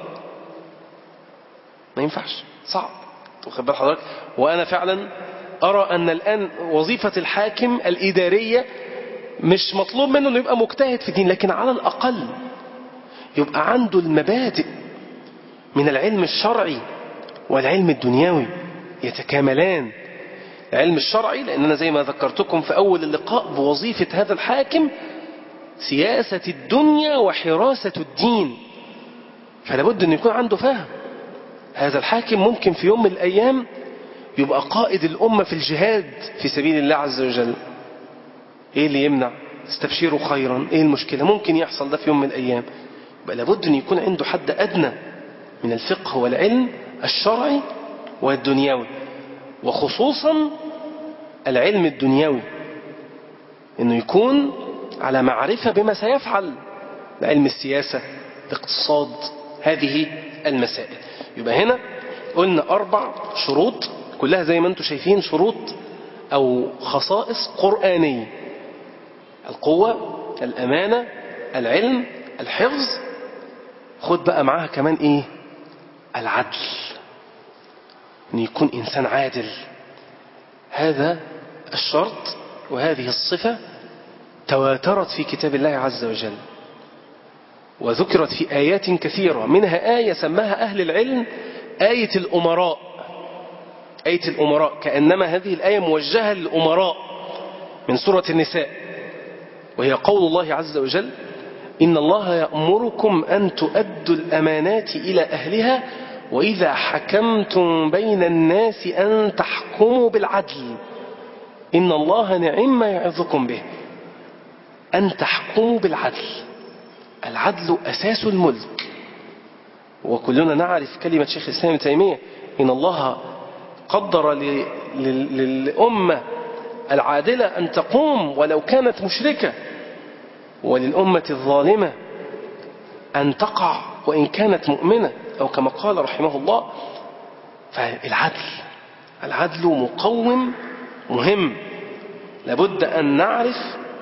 [SPEAKER 1] ما ينفعش صعب واخد بال حضرتك وأنا فعلا أرى أن الآن وظيفة الحاكم الإدارية مش مطلوب منه أنه يبقى مجتهد في الدين لكن على الأقل يبقى عنده المبادئ من العلم الشرعي والعلم الدنيوي يتكاملان العلم الشرعي لأننا زي ما ذكرتكم في أول اللقاء بوظيفة هذا الحاكم سياسة الدنيا وحراسة الدين فلا بد أن يكون عنده فهم هذا الحاكم ممكن في يوم من الأيام يبقى قائد الأمة في الجهاد في سبيل الله عز وجل إيه اللي يمنع استبشروا خيرا إيه المشكلة ممكن يحصل ده في يوم من الأيام يبقى لابد أن يكون عنده حد أدنى من الفقه والعلم الشرعي والدنيوي وخصوصا العلم الدنيوي انه يكون على معرفة بما سيفعل علم السياسة الاقتصاد هذه المسائل يبقى هنا قلنا أربع شروط كلها زي ما انتم شايفين شروط أو خصائص قرآنية القوة الأمانة العلم الحفظ خد بقى معاها كمان إيه العدل أن يكون إنسان عادل هذا الشرط وهذه الصفة تواترت في كتاب الله عز وجل وذكرت في آيات كثيرة منها آية سماها أهل العلم آية الأمراء آية الأمراء كأنما هذه الآية موجهة للأمراء من سورة النساء وهي قول الله عز وجل إن الله يأمركم أن تؤدوا الأمانات إلى أهلها وإذا حكمتم بين الناس أن تحكموا بالعدل إن الله نعم ما يعظكم به أن تحكموا بالعدل العدل أساس الملك وكلنا نعرف كلمة شيخ الإسلام تيمية إن الله قدر للأمة العادلة أن تقوم ولو كانت مشركة وللأمة الظالمة أن تقع وإن كانت مؤمنة أو كما قال رحمه الله فالعدل العدل مقوم مهم لابد أن نعرف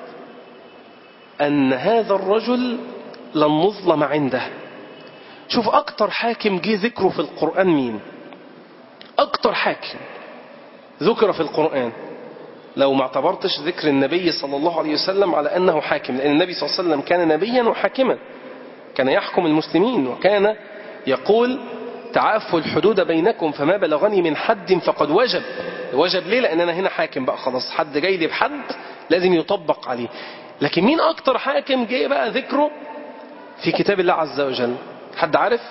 [SPEAKER 1] أن هذا الرجل لن نظلم عنده شوف أكتر حاكم جه ذكره في القرآن مين أكتر حاكم ذكر في القرآن لو ما اعتبرتش ذكر النبي صلى الله عليه وسلم على أنه حاكم لأن النبي صلى الله عليه وسلم كان نبيا وحاكما كان يحكم المسلمين وكان يقول تعافوا الحدود بينكم فما بلغني من حد فقد وجب وجب ليه لأن أنا هنا حاكم بقى خلاص حد جاي لي بحد لازم يطبق عليه لكن مين أكتر حاكم جاي بقى ذكره في كتاب الله عز وجل حد عارف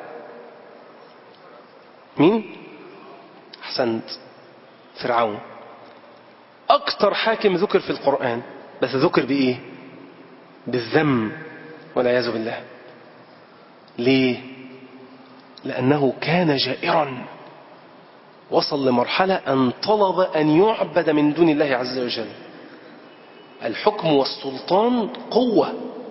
[SPEAKER 1] مين أحسنت فرعون أكتر حاكم ذكر في القرآن بس ذكر بإيه بالذم والعياذ بالله ليه لأنه كان جائرا وصل لمرحلة أن طلب أن يعبد من دون الله عز وجل الحكم والسلطان قوة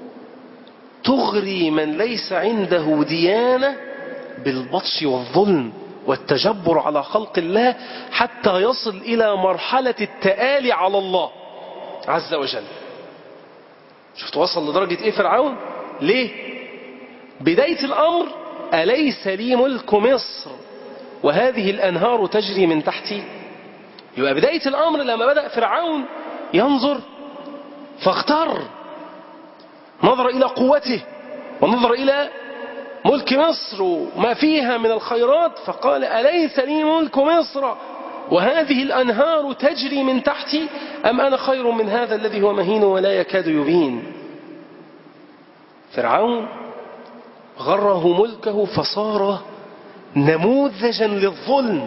[SPEAKER 1] تغري من ليس عنده ديانة بالبطش والظلم والتجبر على خلق الله حتى يصل إلى مرحلة التآلي على الله عز وجل شفت وصل لدرجة إيه فرعون ليه بداية الأمر أليس لي ملك مصر وهذه الأنهار تجري من تحتي يبقى بداية الأمر لما بدأ فرعون ينظر فاغتر نظر إلى قوته ونظر إلى ملك مصر وما فيها من الخيرات فقال أليس لي ملك مصر وهذه الأنهار تجري من تحتي أم أنا خير من هذا الذي هو مهين ولا يكاد يبين فرعون غره ملكه فصار نموذجا للظلم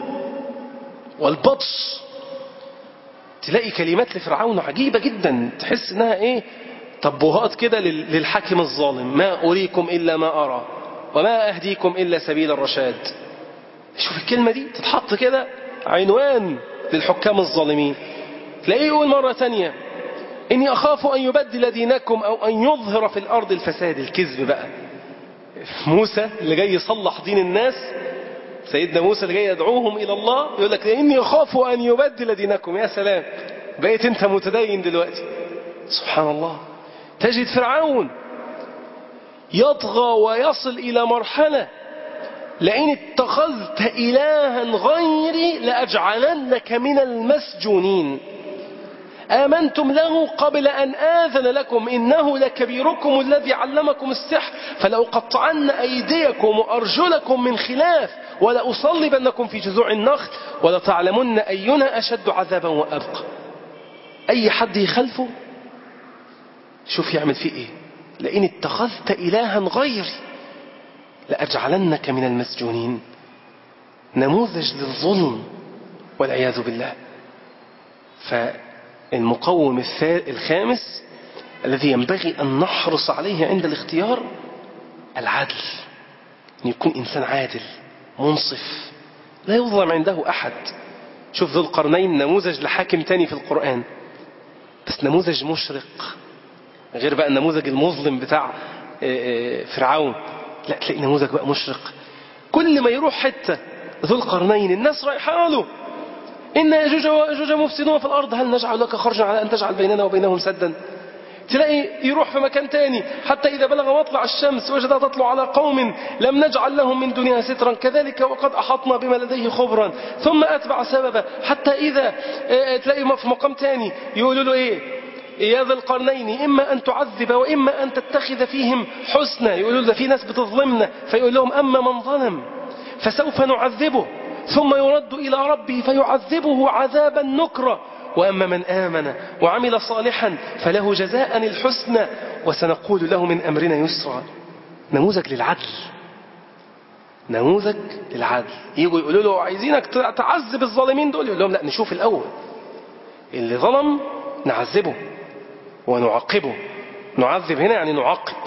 [SPEAKER 1] والبطش تلاقي كلمات لفرعون عجيبة جدا تحس انها ايه طبوهات كده للحاكم الظالم ما أريكم إلا ما أرى وما أهديكم إلا سبيل الرشاد شوف الكلمة دي تتحط كده عنوان للحكام الظالمين تلاقيه يقول مرة تانية إني أخاف أن يبدل دينكم أو أن يظهر في الأرض الفساد الكذب بقى موسى اللي جاي يصلح دين الناس سيدنا موسى اللي جاي يدعوهم إلى الله يقول لك إني أخاف أن يبدل دينكم يا سلام بقيت أنت متدين دلوقتي سبحان الله تجد فرعون يطغى ويصل إلى مرحلة لئن اتخذت إلها غيري لأجعلنك من المسجونين آمنتم له قبل أن آذن لكم إنه لكبيركم الذي علمكم السحر فلأقطعن أيديكم وأرجلكم من خلاف ولأصلبنكم في جذوع النخل ولتعلمن أينا أشد عذابا وأبقى أي حد يخلفه شوف يعمل فيه إيه لئن اتخذت إلها غيري لأجعلنك من المسجونين نموذج للظلم والعياذ بالله فالمقوم الخامس الذي ينبغي أن نحرص عليه عند الاختيار العدل أن يكون إنسان عادل منصف لا يظلم عنده أحد شوف ذو القرنين نموذج لحاكم تاني في القرآن بس نموذج مشرق غير بقى النموذج المظلم بتاع فرعون لا تلاقي نموذج بقى مشرق كل ما يروح حتة ذو القرنين الناس رايحه له إن يجوج وأجوج مفسدون في الأرض هل نجعل لك خرجا على أن تجعل بيننا وبينهم سدا تلاقي يروح في مكان تاني حتى إذا بلغ مطلع الشمس وجد تطلع على قوم لم نجعل لهم من دنيا سترا كذلك وقد أحطنا بما لديه خبرا ثم أتبع سببا حتى إذا تلاقي في مقام تاني يقولوا له إيه يا ذا القرنين إما أن تعذب وإما أن تتخذ فيهم حسنا يقولوا له في ناس بتظلمنا فيقول لهم أما من ظلم فسوف نعذبه ثم يرد إلى ربه فيعذبه عذابا نكرا وأما من آمن وعمل صالحا فله جزاء الحسنى وسنقول له من أمرنا يسرا نموذج للعدل نموذج للعدل يجوا يقولوا له عايزينك تعذب الظالمين دول يقول لهم لا نشوف الأول اللي ظلم نعذبه ونعاقبه نعذب هنا يعني نعاقب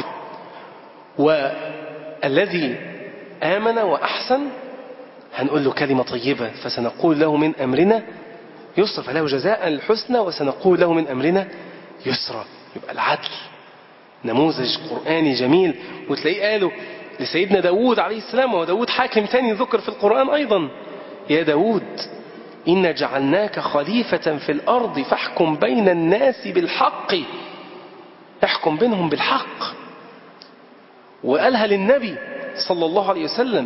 [SPEAKER 1] والذي آمن وأحسن هنقول له كلمة طيبة فسنقول له من أمرنا يسرا فله جزاء الحسنى وسنقول له من أمرنا يسرا يبقى العدل نموذج قرآني جميل وتلاقيه قالوا لسيدنا داود عليه السلام وهو داود حاكم ثاني ذكر في القرآن أيضا يا داود إن جعلناك خليفة في الأرض فاحكم بين الناس بالحق احكم بينهم بالحق وقالها للنبي صلى الله عليه وسلم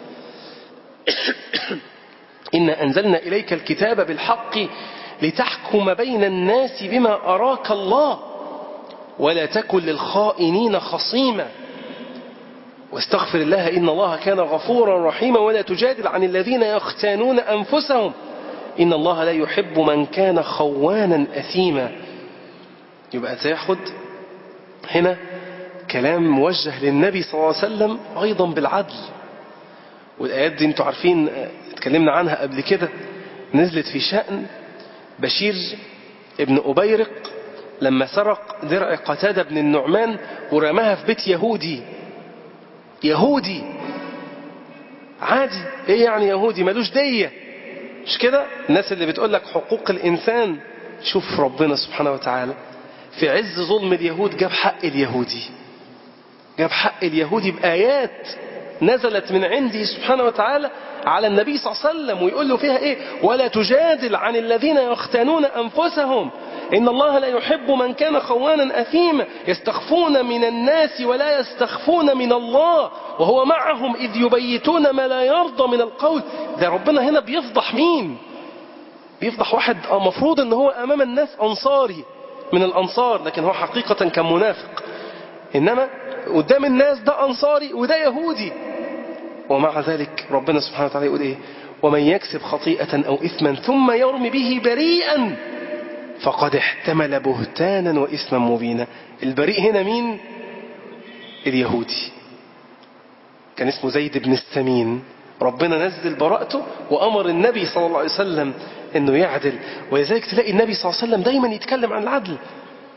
[SPEAKER 1] إنا أنزلنا إليك الكتاب بالحق لتحكم بين الناس بما أراك الله ولا تكن للخائنين خصيما واستغفر الله إن الله كان غفورا رحيما ولا تجادل عن الذين يختانون أنفسهم إن الله لا يحب من كان خوانا أثيما يبقى تاخد هنا كلام موجه للنبي صلى الله عليه وسلم أيضا بالعدل والآيات دي انتوا عارفين اتكلمنا عنها قبل كده نزلت في شأن بشير ابن أبيرق لما سرق درع قتادة بن النعمان ورماها في بيت يهودي يهودي عادي ايه يعني يهودي ملوش دية مش كده الناس اللي بتقول لك حقوق الإنسان شوف ربنا سبحانه وتعالى في عز ظلم اليهود جاب حق اليهودي جاب حق اليهودي بآيات نزلت من عنده سبحانه وتعالى على النبي صلى الله عليه وسلم ويقول له فيها ايه ولا تجادل عن الذين يختانون أنفسهم إن الله لا يحب من كان خوانا أثيما يستخفون من الناس ولا يستخفون من الله وهو معهم إذ يبيتون ما لا يرضى من القول ده ربنا هنا بيفضح مين بيفضح واحد مفروض ان هو أمام الناس أنصاري من الأنصار لكن هو حقيقة كان منافق إنما قدام الناس ده أنصاري وده يهودي ومع ذلك ربنا سبحانه وتعالى يقول إيه ومن يكسب خطيئة أو إثما ثم يرمي به بريئا فقد احتمل بهتانا وإثما مبينا البريء هنا مين اليهودي كان اسمه زيد بن السمين ربنا نزل براءته وأمر النبي صلى الله عليه وسلم أنه يعدل ولذلك تلاقي النبي صلى الله عليه وسلم دايما يتكلم عن العدل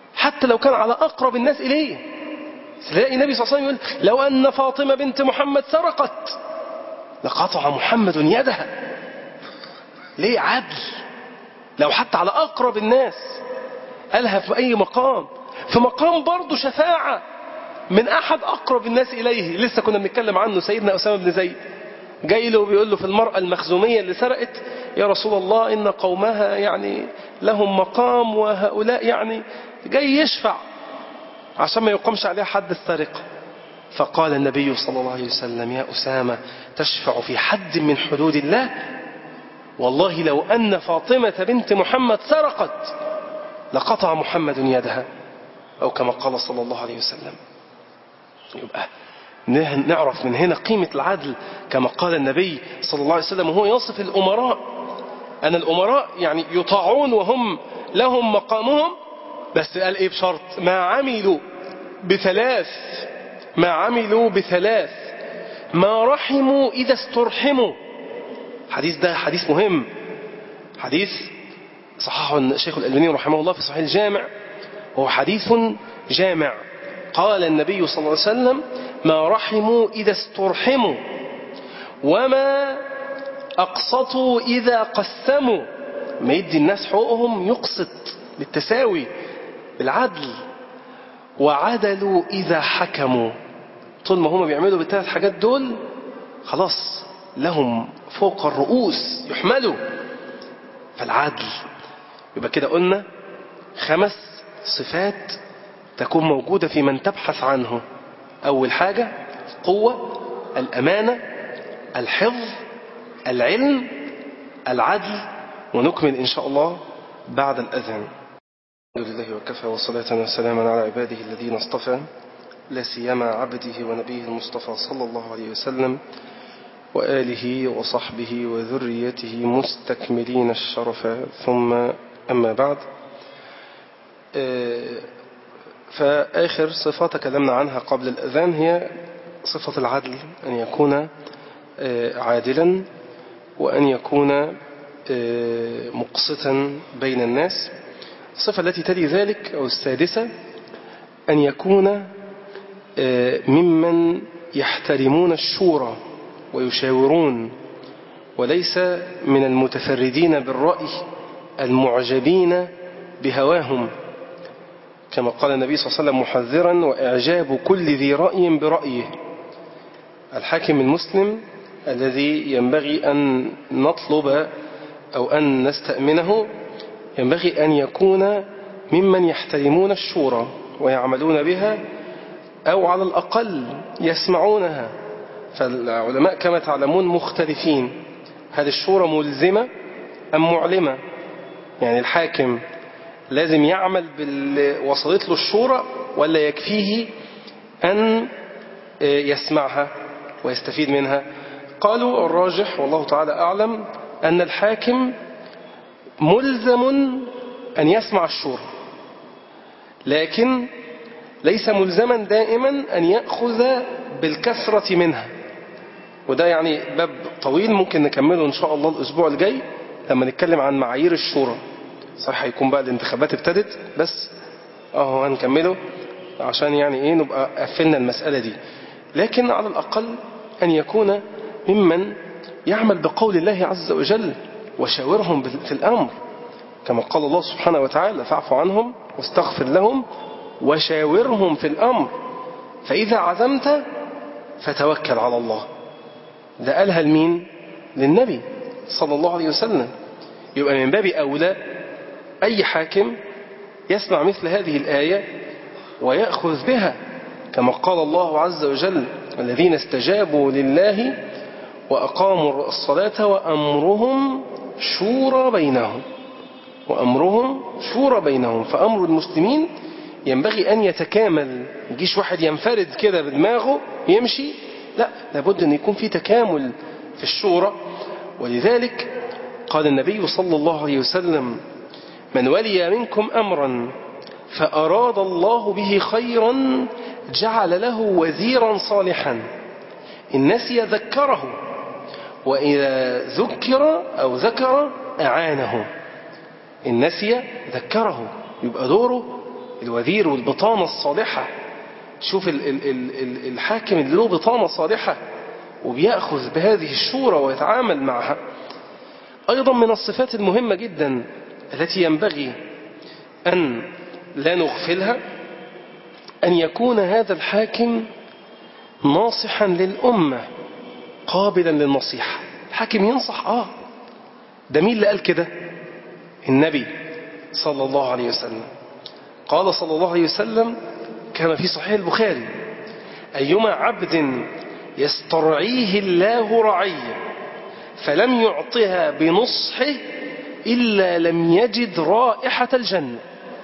[SPEAKER 1] حتى لو كان على أقرب الناس إليه تلاقي النبي صلى الله عليه وسلم يقول لو أن فاطمة بنت محمد سرقت لقطع محمد يدها ليه عدل لو حتى على أقرب الناس قالها في أي مقام في مقام برضه شفاعة من أحد أقرب الناس إليه لسه كنا بنتكلم عنه سيدنا أسامة بن زيد جاي له وبيقول له في المرأة المخزومية اللي سرقت يا رسول الله إن قومها يعني لهم مقام وهؤلاء يعني جاي يشفع عشان ما يقومش عليها حد السرقة فقال النبي صلى الله عليه وسلم يا أسامة تشفع في حد من حدود الله والله لو أن فاطمة بنت محمد سرقت لقطع محمد يدها أو كما قال صلى الله عليه وسلم يبقى نعرف من هنا قيمة العدل كما قال النبي صلى الله عليه وسلم وهو يصف الأمراء أن الأمراء يعني يطاعون وهم لهم مقامهم بس قال إيه بشرط ما عملوا بثلاث ما عملوا بثلاث ما رحموا إذا استرحموا حديث ده حديث مهم حديث صححه الشيخ الألباني رحمه الله في صحيح الجامع وهو حديث جامع قال النبي صلى الله عليه وسلم ما رحموا إذا استرحموا وما أقسطوا إذا قسموا ما يدي الناس حقوقهم يقسط بالتساوي بالعدل وعدلوا إذا حكموا طول ما هم بيعملوا بالثلاث حاجات دول خلاص لهم فوق الرؤوس يحملوا فالعدل يبقى كده قلنا خمس صفات تكون موجودة في من تبحث عنه أول حاجة قوة الأمانة الحفظ العلم العدل ونكمل إن شاء الله بعد الأذان الحمد لله وكفى وصلاة وسلاما على عباده الذين اصطفى لا سيما عبده ونبيه المصطفى صلى الله عليه وسلم وآله وصحبه وذريته مستكملين الشرف ثم أما بعد فآخر صفة تكلمنا عنها قبل الأذان هي صفة العدل أن يكون عادلا وأن يكون مقسطا بين الناس الصفة التي تلي ذلك أو السادسة أن يكون ممن يحترمون الشورى ويشاورون وليس من المتفردين بالرأي المعجبين بهواهم كما قال النبي صلى الله عليه وسلم محذرا وإعجاب كل ذي رأي برأيه الحاكم المسلم الذي ينبغي أن نطلب أو أن نستأمنه ينبغي أن يكون ممن يحترمون الشورى ويعملون بها أو على الأقل يسمعونها فالعلماء كما تعلمون مختلفين هل الشورى ملزمة أم معلمة يعني الحاكم لازم يعمل باللي وصلت له الشورى ولا يكفيه أن يسمعها ويستفيد منها قالوا الراجح والله تعالى أعلم أن الحاكم ملزم أن يسمع الشورى لكن ليس ملزما دائما أن يأخذ بالكثرة منها وده يعني باب طويل ممكن نكمله إن شاء الله الأسبوع الجاي لما نتكلم عن معايير الشورى صح هيكون بقى الانتخابات ابتدت بس اهو هنكمله عشان يعني ايه نبقى قفلنا المسألة دي لكن على الأقل أن يكون ممن يعمل بقول الله عز وجل وشاورهم في الأمر كما قال الله سبحانه وتعالى فاعف عنهم واستغفر لهم وشاورهم في الأمر فإذا عزمت فتوكل على الله ده قالها لمين للنبي صلى الله عليه وسلم يبقى من باب أولى أي حاكم يسمع مثل هذه الآية ويأخذ بها كما قال الله عز وجل الذين استجابوا لله وأقاموا الصلاة وأمرهم شورى بينهم وأمرهم شورى بينهم فأمر المسلمين ينبغي أن يتكامل يجيش واحد ينفرد كده بدماغه يمشي لا لابد أن يكون في تكامل في الشورى ولذلك قال النبي صلى الله عليه وسلم من ولي منكم أمرا فأراد الله به خيرا جعل له وزيرا صالحا إن نسي ذكره وإذا ذكر أو ذكر أعانه إن نسي ذكره يبقى دوره الوزير والبطانة الصالحة شوف ال ال ال ال الحاكم اللي له بطانة صالحة وبيأخذ بهذه الشورى ويتعامل معها أيضا من الصفات المهمة جدا التي ينبغي أن لا نغفلها أن يكون هذا الحاكم ناصحا للأمة قابلا للنصيحة الحاكم ينصح آه ده مين اللي قال كده النبي صلى الله عليه وسلم قال صلى الله عليه وسلم كما في صحيح البخاري أيما عبد يسترعيه الله رعية فلم يعطها بنصحه إلا لم يجد رائحة الجنة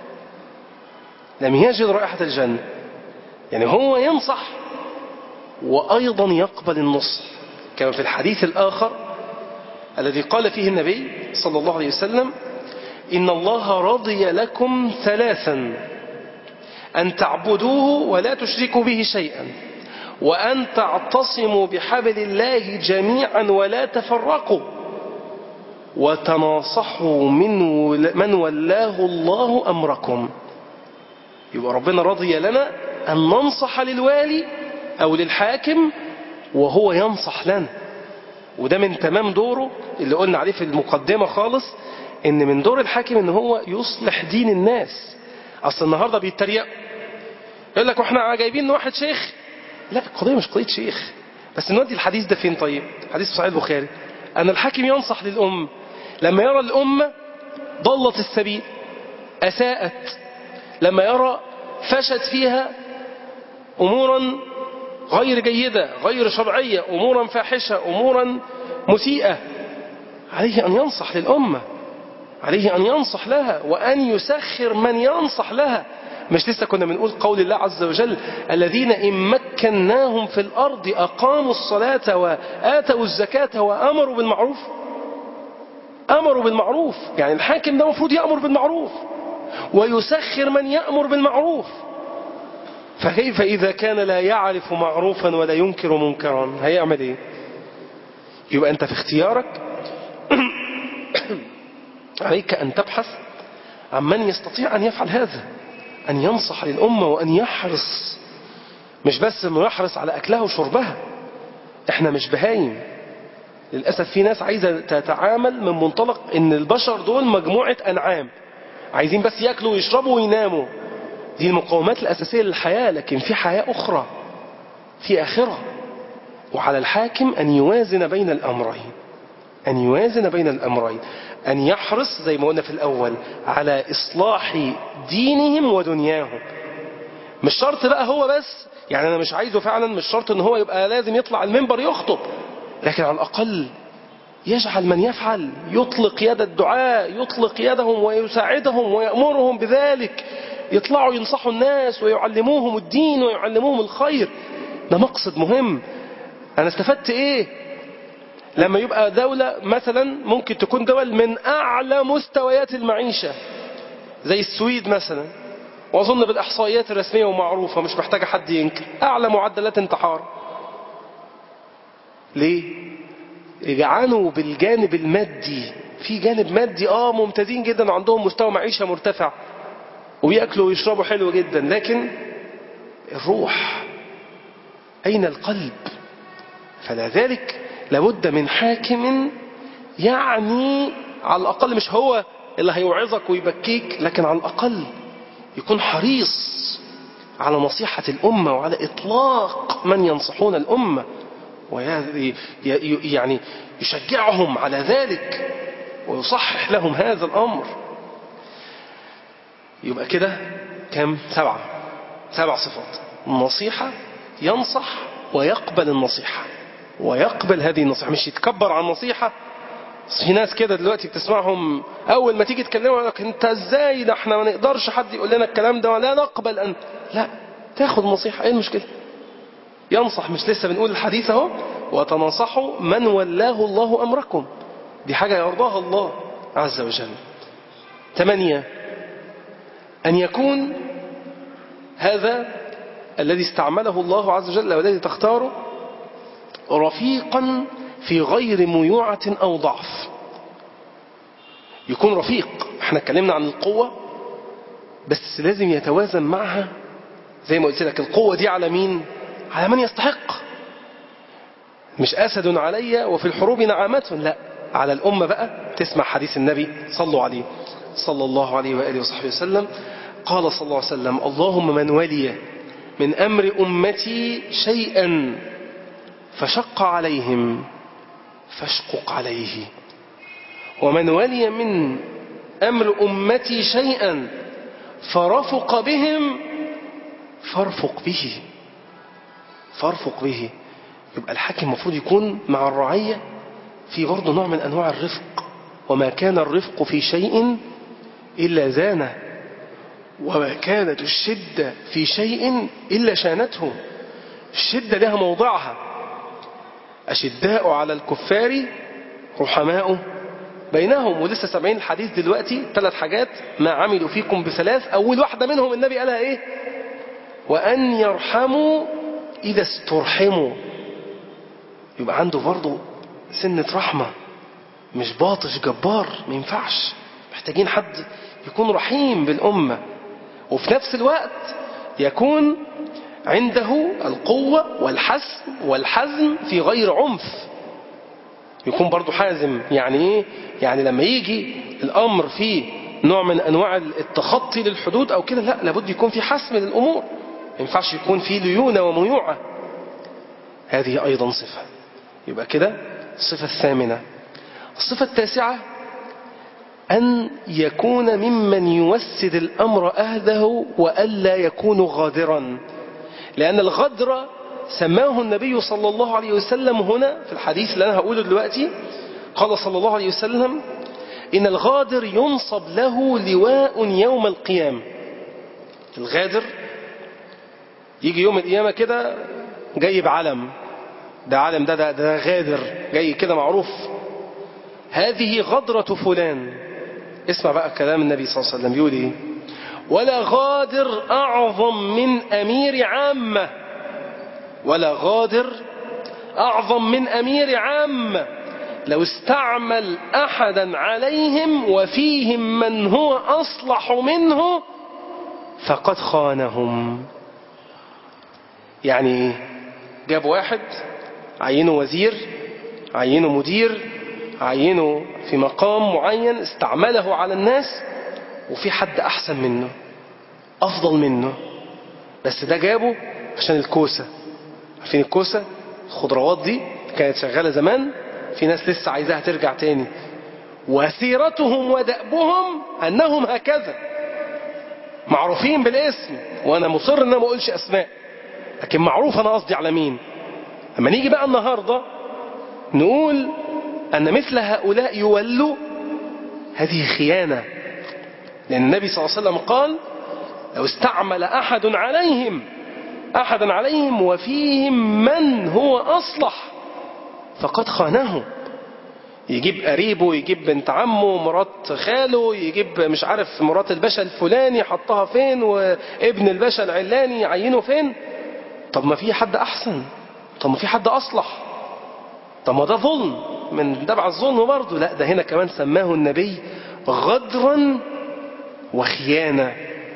[SPEAKER 1] لم يجد رائحة الجنة يعني هو ينصح وأيضا يقبل النصح كما في الحديث الآخر الذي قال فيه النبي صلى الله عليه وسلم إن الله رضي لكم ثلاثا أن تعبدوه ولا تشركوا به شيئا وأن تعتصموا بحبل الله جميعا ولا تفرقوا وتناصحوا من من ولاه الله أمركم يبقى ربنا رضي لنا أن ننصح للوالي أو للحاكم وهو ينصح لنا وده من تمام دوره اللي قلنا عليه في المقدمة خالص ان من دور الحاكم ان هو يصلح دين الناس اصل النهاردة بيتريقوا يقول لك واحنا جايبين واحد شيخ لا القضية مش قضية شيخ بس نودي الحديث ده فين طيب حديث صحيح البخاري أن الحاكم ينصح للأم لما يرى الأمة ضلت السبيل أساءت لما يرى فشت فيها أمورا غير جيدة غير شرعية أمورا فاحشة أمورا مسيئة عليه أن ينصح للأمة عليه أن ينصح لها وأن يسخر من ينصح لها مش لسه كنا بنقول قول الله عز وجل الذين إن مكناهم في الأرض أقاموا الصلاة وآتوا الزكاة وأمروا بالمعروف أمروا بالمعروف يعني الحاكم ده المفروض يأمر بالمعروف ويسخر من يأمر بالمعروف فكيف إذا كان لا يعرف معروفا ولا ينكر منكرا هيعمل إيه يبقى أنت في اختيارك عليك أن تبحث عن من يستطيع أن يفعل هذا أن ينصح للأمة وأن يحرص مش بس أنه يحرص على أكلها وشربها احنا مش بهايم للأسف في ناس عايزة تتعامل من منطلق ان البشر دول مجموعة أنعام عايزين بس يأكلوا ويشربوا ويناموا دي المقومات الأساسية للحياة لكن في حياة أخرى في آخرة وعلى الحاكم أن يوازن بين الأمرين أن يوازن بين الأمرين أن يحرص زي ما قلنا في الأول على إصلاح دينهم ودنياهم مش شرط بقى هو بس يعني أنا مش عايزه فعلا مش شرط أن هو يبقى لازم يطلع المنبر يخطب لكن على الأقل يجعل من يفعل يطلق يد الدعاء يطلق يدهم ويساعدهم ويأمرهم بذلك يطلعوا ينصحوا الناس ويعلموهم الدين ويعلموهم الخير ده مقصد مهم أنا استفدت إيه لما يبقى دولة مثلا ممكن تكون دول من أعلى مستويات المعيشة زي السويد مثلا وأظن بالإحصائيات الرسمية ومعروفة مش محتاجة حد ينكر أعلى معدلات انتحار ليه؟ يجعلوا بالجانب المادي في جانب مادي آه ممتازين جدا وعندهم مستوى معيشة مرتفع وبيأكلوا ويشربوا حلو جدا لكن الروح أين القلب فلذلك لابد من حاكم يعني على الأقل مش هو اللي هيوعظك ويبكيك لكن على الأقل يكون حريص على نصيحة الأمة وعلى إطلاق من ينصحون الأمة ويعني يشجعهم على ذلك ويصحح لهم هذا الأمر يبقى كده كم سبعة سبع صفات النصيحة ينصح ويقبل النصيحة ويقبل هذه النصيحة مش يتكبر عن النصيحة في ناس كده دلوقتي بتسمعهم أول ما تيجي تكلموا لك أنت إزاي ده احنا ما نقدرش حد يقول لنا الكلام ده ولا نقبل أن لا تاخد نصيحة إيه المشكلة ينصح مش لسه بنقول الحديث اهو وتنصحوا من ولاه الله أمركم دي حاجة يرضاها الله عز وجل ثمانية أن يكون هذا الذي استعمله الله عز وجل والذي تختاره رفيقا في غير ميوعة أو ضعف يكون رفيق احنا اتكلمنا عن القوة بس لازم يتوازن معها زي ما قلت لك القوة دي على مين على من يستحق مش أسد علي وفي الحروب نعامة لا على الأمة بقى تسمع حديث النبي صلوا عليه صلى الله عليه وآله وصحبه وسلم قال صلى الله عليه وسلم اللهم من ولي من أمر أمتي شيئا فشق عليهم فاشقق عليه ومن ولي من أمر أمتي شيئا فرفق بهم فارفق به فارفق به يبقى الحاكم المفروض يكون مع الرعية في برضه نوع من أنواع الرفق وما كان الرفق في شيء إلا زانه وما كانت الشدة في شيء إلا شانته الشدة لها موضعها أشداء على الكفار رحماء بينهم ولسه سامعين الحديث دلوقتي ثلاث حاجات ما عملوا فيكم بثلاث أول واحدة منهم النبي قالها إيه وأن يرحموا إذا استرحموا يبقى عنده برضه سنة رحمة مش باطش جبار ما ينفعش محتاجين حد يكون رحيم بالأمة وفي نفس الوقت يكون عنده القوة والحسم والحزم في غير عنف يكون برضو حازم يعني ايه يعني لما يجي الامر فيه نوع من انواع التخطي للحدود او كده لا لابد يكون في حسم للامور ما ينفعش يكون في ليونة وميوعة هذه ايضا صفة يبقى كده الصفة الثامنة الصفة التاسعة أن يكون ممن يوسد الأمر أهله وألا يكون غادرا لأن الغدر سماه النبي صلى الله عليه وسلم هنا في الحديث اللي أنا هقوله دلوقتي قال صلى الله عليه وسلم إن الغادر ينصب له لواء يوم القيامة الغادر يجي يوم القيامة كده جاي بعلم ده علم ده, ده, ده غادر جاي كده معروف هذه غدرة فلان اسمع بقى كلام النبي صلى الله عليه وسلم بيقول ايه ولا غادر أعظم من أمير عامة ولا غادر أعظم من أمير عامة لو استعمل أحدا عليهم وفيهم من هو أصلح منه فقد خانهم يعني جاب واحد عينه وزير عينه مدير عينه في مقام معين استعمله على الناس وفي حد أحسن منه أفضل منه بس ده جابه عشان الكوسة عارفين الكوسة الخضروات دي كانت شغالة زمان في ناس لسه عايزاها ترجع تاني وسيرتهم ودأبهم أنهم هكذا معروفين بالاسم وأنا مصر أن أنا ما أقولش أسماء لكن معروف أنا قصدي على مين أما نيجي بقى النهاردة نقول أن مثل هؤلاء يولوا هذه خيانة لأن النبي صلى الله عليه وسلم قال لو استعمل أحد عليهم أحدا عليهم وفيهم من هو أصلح فقد خانه يجيب قريبه يجيب بنت عمه مرات خاله يجيب مش عارف مرات الباشا الفلاني حطها فين وابن الباشا العلاني يعينه فين طب ما في حد أحسن طب ما في حد أصلح طب ما ده ظلم من تبع الظلم برضه لا ده هنا كمان سماه النبي غدرا وخيانة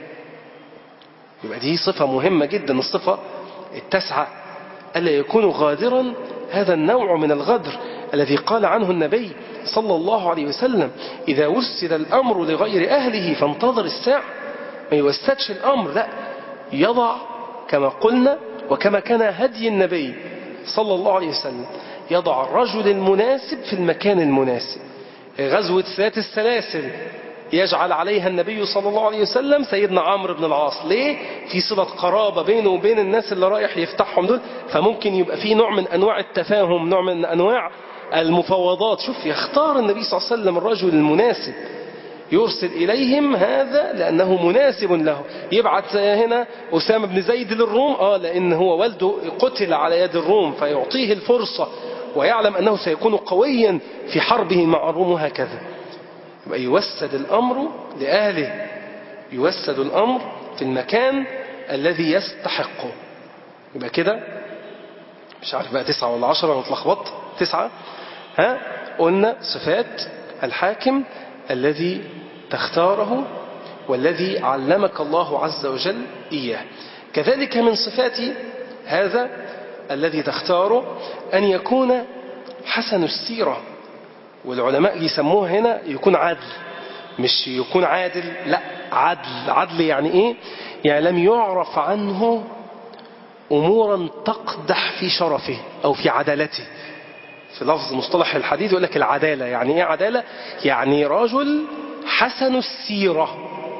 [SPEAKER 1] يبقى دي صفة مهمة جدا الصفة التسعة ألا يكون غادرا هذا النوع من الغدر الذي قال عنه النبي صلى الله عليه وسلم إذا وسد الأمر لغير أهله فانتظر الساعة ما يوسدش الأمر لا يضع كما قلنا وكما كان هدي النبي صلى الله عليه وسلم يضع الرجل المناسب في المكان المناسب غزوة ذات السلاسل يجعل عليها النبي صلى الله عليه وسلم سيدنا عمرو بن العاص ليه في صلة قرابة بينه وبين الناس اللي رايح يفتحهم دول فممكن يبقى في نوع من أنواع التفاهم نوع من أنواع المفاوضات شوف يختار النبي صلى الله عليه وسلم الرجل المناسب يرسل إليهم هذا لأنه مناسب له يبعث هنا أسامة بن زيد للروم آه لأن هو والده قتل على يد الروم فيعطيه الفرصة ويعلم أنه سيكون قويا في حربه مع الروم وهكذا يبقى يوسد الأمر لأهله يوسد الأمر في المكان الذي يستحقه يبقى كده مش عارف بقى تسعة ولا عشرة أنا اتلخبطت تسعة ها قلنا صفات الحاكم الذي تختاره والذي علمك الله عز وجل إياه كذلك من صفات هذا الذي تختاره أن يكون حسن السيرة والعلماء يسموه هنا يكون عدل مش يكون عادل لا عدل عدل يعني ايه يعني لم يعرف عنه امورا تقدح في شرفه او في عدالته في لفظ مصطلح الحديث يقول لك العدالة يعني ايه عدالة يعني رجل حسن السيرة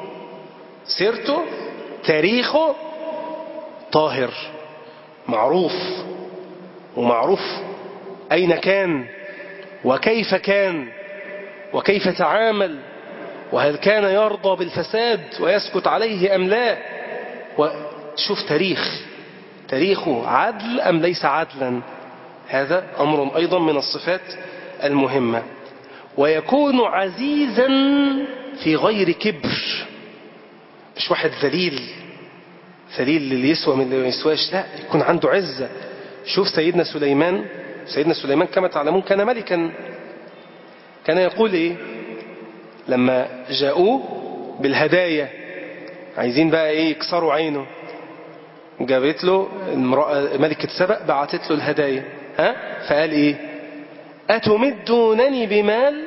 [SPEAKER 1] سيرته تاريخه طاهر معروف ومعروف أين كان وكيف كان وكيف تعامل وهل كان يرضى بالفساد ويسكت عليه أم لا وشوف تاريخ تاريخه عدل أم ليس عدلا هذا أمر أيضا من الصفات المهمة ويكون عزيزا في غير كبر مش واحد ذليل ذليل اللي يسوى من اللي ما يسواش لا يكون عنده عزة شوف سيدنا سليمان سيدنا سليمان كما تعلمون كان ملكا كان يقول ايه لما جاءوه بالهدايا عايزين بقى ايه يكسروا عينه جابت له المرأة ملكة سبأ بعتت له الهدايا ها فقال ايه أتمدونني بمال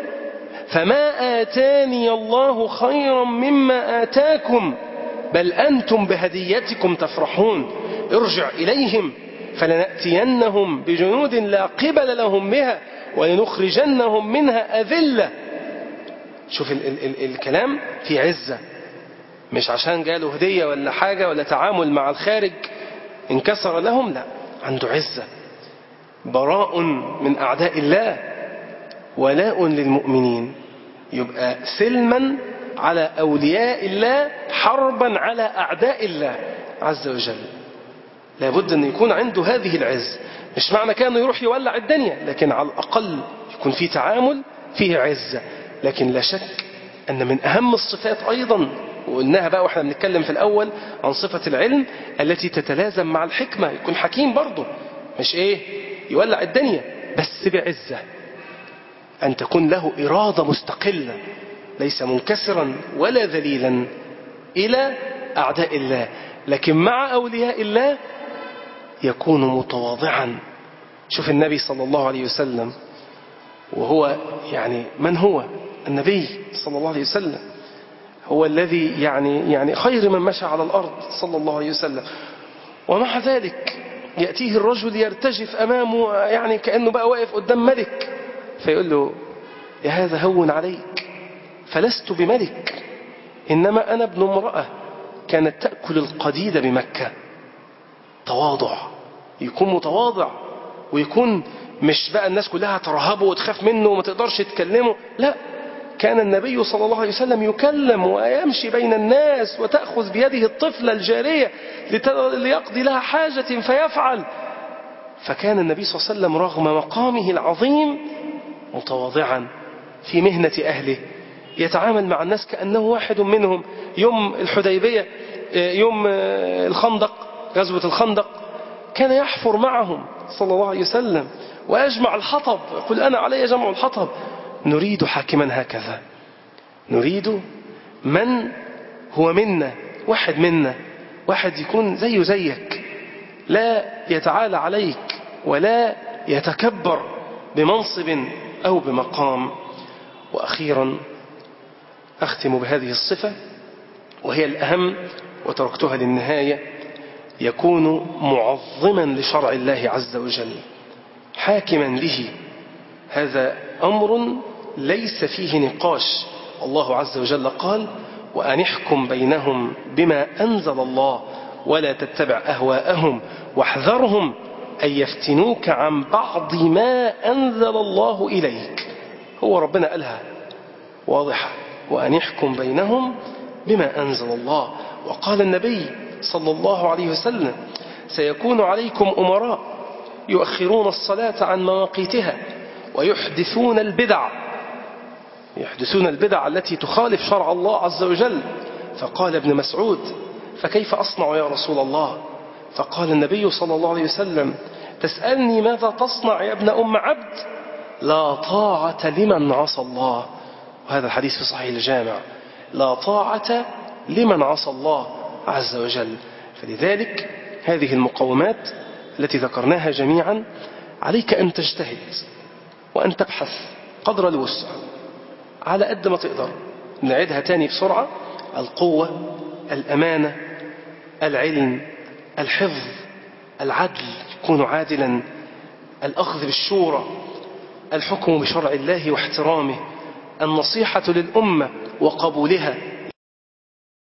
[SPEAKER 1] فما آتاني الله خيرا مما آتاكم بل أنتم بهديتكم تفرحون ارجع إليهم فلنأتينهم بجنود لا قبل لهم بها ولنخرجنهم منها أذلة شوف ال ال ال الكلام في عزة مش عشان جاله هدية ولا حاجة ولا تعامل مع الخارج انكسر لهم لا عنده عزة براء من أعداء الله ولاء للمؤمنين يبقى سلما على أولياء الله حربا على أعداء الله عز وجل لابد أن يكون عنده هذه العز مش معنى كانه يروح يولع الدنيا لكن على الأقل يكون في تعامل فيه عزة لكن لا شك أن من أهم الصفات أيضا وقلناها بقى واحنا بنتكلم في الأول عن صفة العلم التي تتلازم مع الحكمة يكون حكيم برضه مش إيه يولع الدنيا بس بعزة أن تكون له إرادة مستقلة ليس منكسرا ولا ذليلا إلى أعداء الله لكن مع أولياء الله يكون متواضعا شوف النبي صلى الله عليه وسلم وهو يعني من هو النبي صلى الله عليه وسلم هو الذي يعني يعني خير من مشى على الأرض صلى الله عليه وسلم ومع ذلك يأتيه الرجل يرتجف أمامه يعني كأنه بقى واقف قدام ملك فيقول له يا هذا هون عليك فلست بملك إنما أنا ابن امرأة كانت تأكل القديد بمكة تواضع يكون متواضع ويكون مش بقى الناس كلها ترهبه وتخاف منه وما تقدرش تكلمه لا كان النبي صلى الله عليه وسلم يكلم ويمشي بين الناس وتأخذ بيده الطفلة الجارية ليقضي لها حاجة فيفعل فكان النبي صلى الله عليه وسلم رغم مقامه العظيم متواضعا في مهنة أهله يتعامل مع الناس كأنه واحد منهم يوم الحديبية يوم الخندق غزوة الخندق كان يحفر معهم صلى الله عليه وسلم ويجمع الحطب يقول أنا علي جمع الحطب نريد حاكما هكذا نريد من هو منا واحد منا واحد يكون زيه زيك لا يتعالى عليك ولا يتكبر بمنصب أو بمقام وأخيرا أختم بهذه الصفة وهي الأهم وتركتها للنهاية يكون معظما لشرع الله عز وجل حاكما به هذا أمر ليس فيه نقاش الله عز وجل قال وأن احكم بينهم بما أنزل الله ولا تتبع أهواءهم واحذرهم أن يفتنوك عن بعض ما أنزل الله إليك هو ربنا قالها واضحة وأن يحكم بينهم بما أنزل الله وقال النبي صلى الله عليه وسلم سيكون عليكم أمراء يؤخرون الصلاة عن مواقيتها ويحدثون البدع يحدثون البدع التي تخالف شرع الله عز وجل فقال ابن مسعود فكيف أصنع يا رسول الله فقال النبي صلى الله عليه وسلم تسألني ماذا تصنع يا ابن أم عبد لا طاعة لمن عصى الله وهذا الحديث في صحيح الجامع لا طاعة لمن عصى الله عز وجل فلذلك هذه المقومات التي ذكرناها جميعا عليك أن تجتهد وأن تبحث قدر الوسع على قد ما تقدر نعيدها تاني بسرعة القوة الأمانة العلم الحفظ العدل يكون عادلا الأخذ بالشورى الحكم بشرع الله واحترامه النصيحة للأمة وقبولها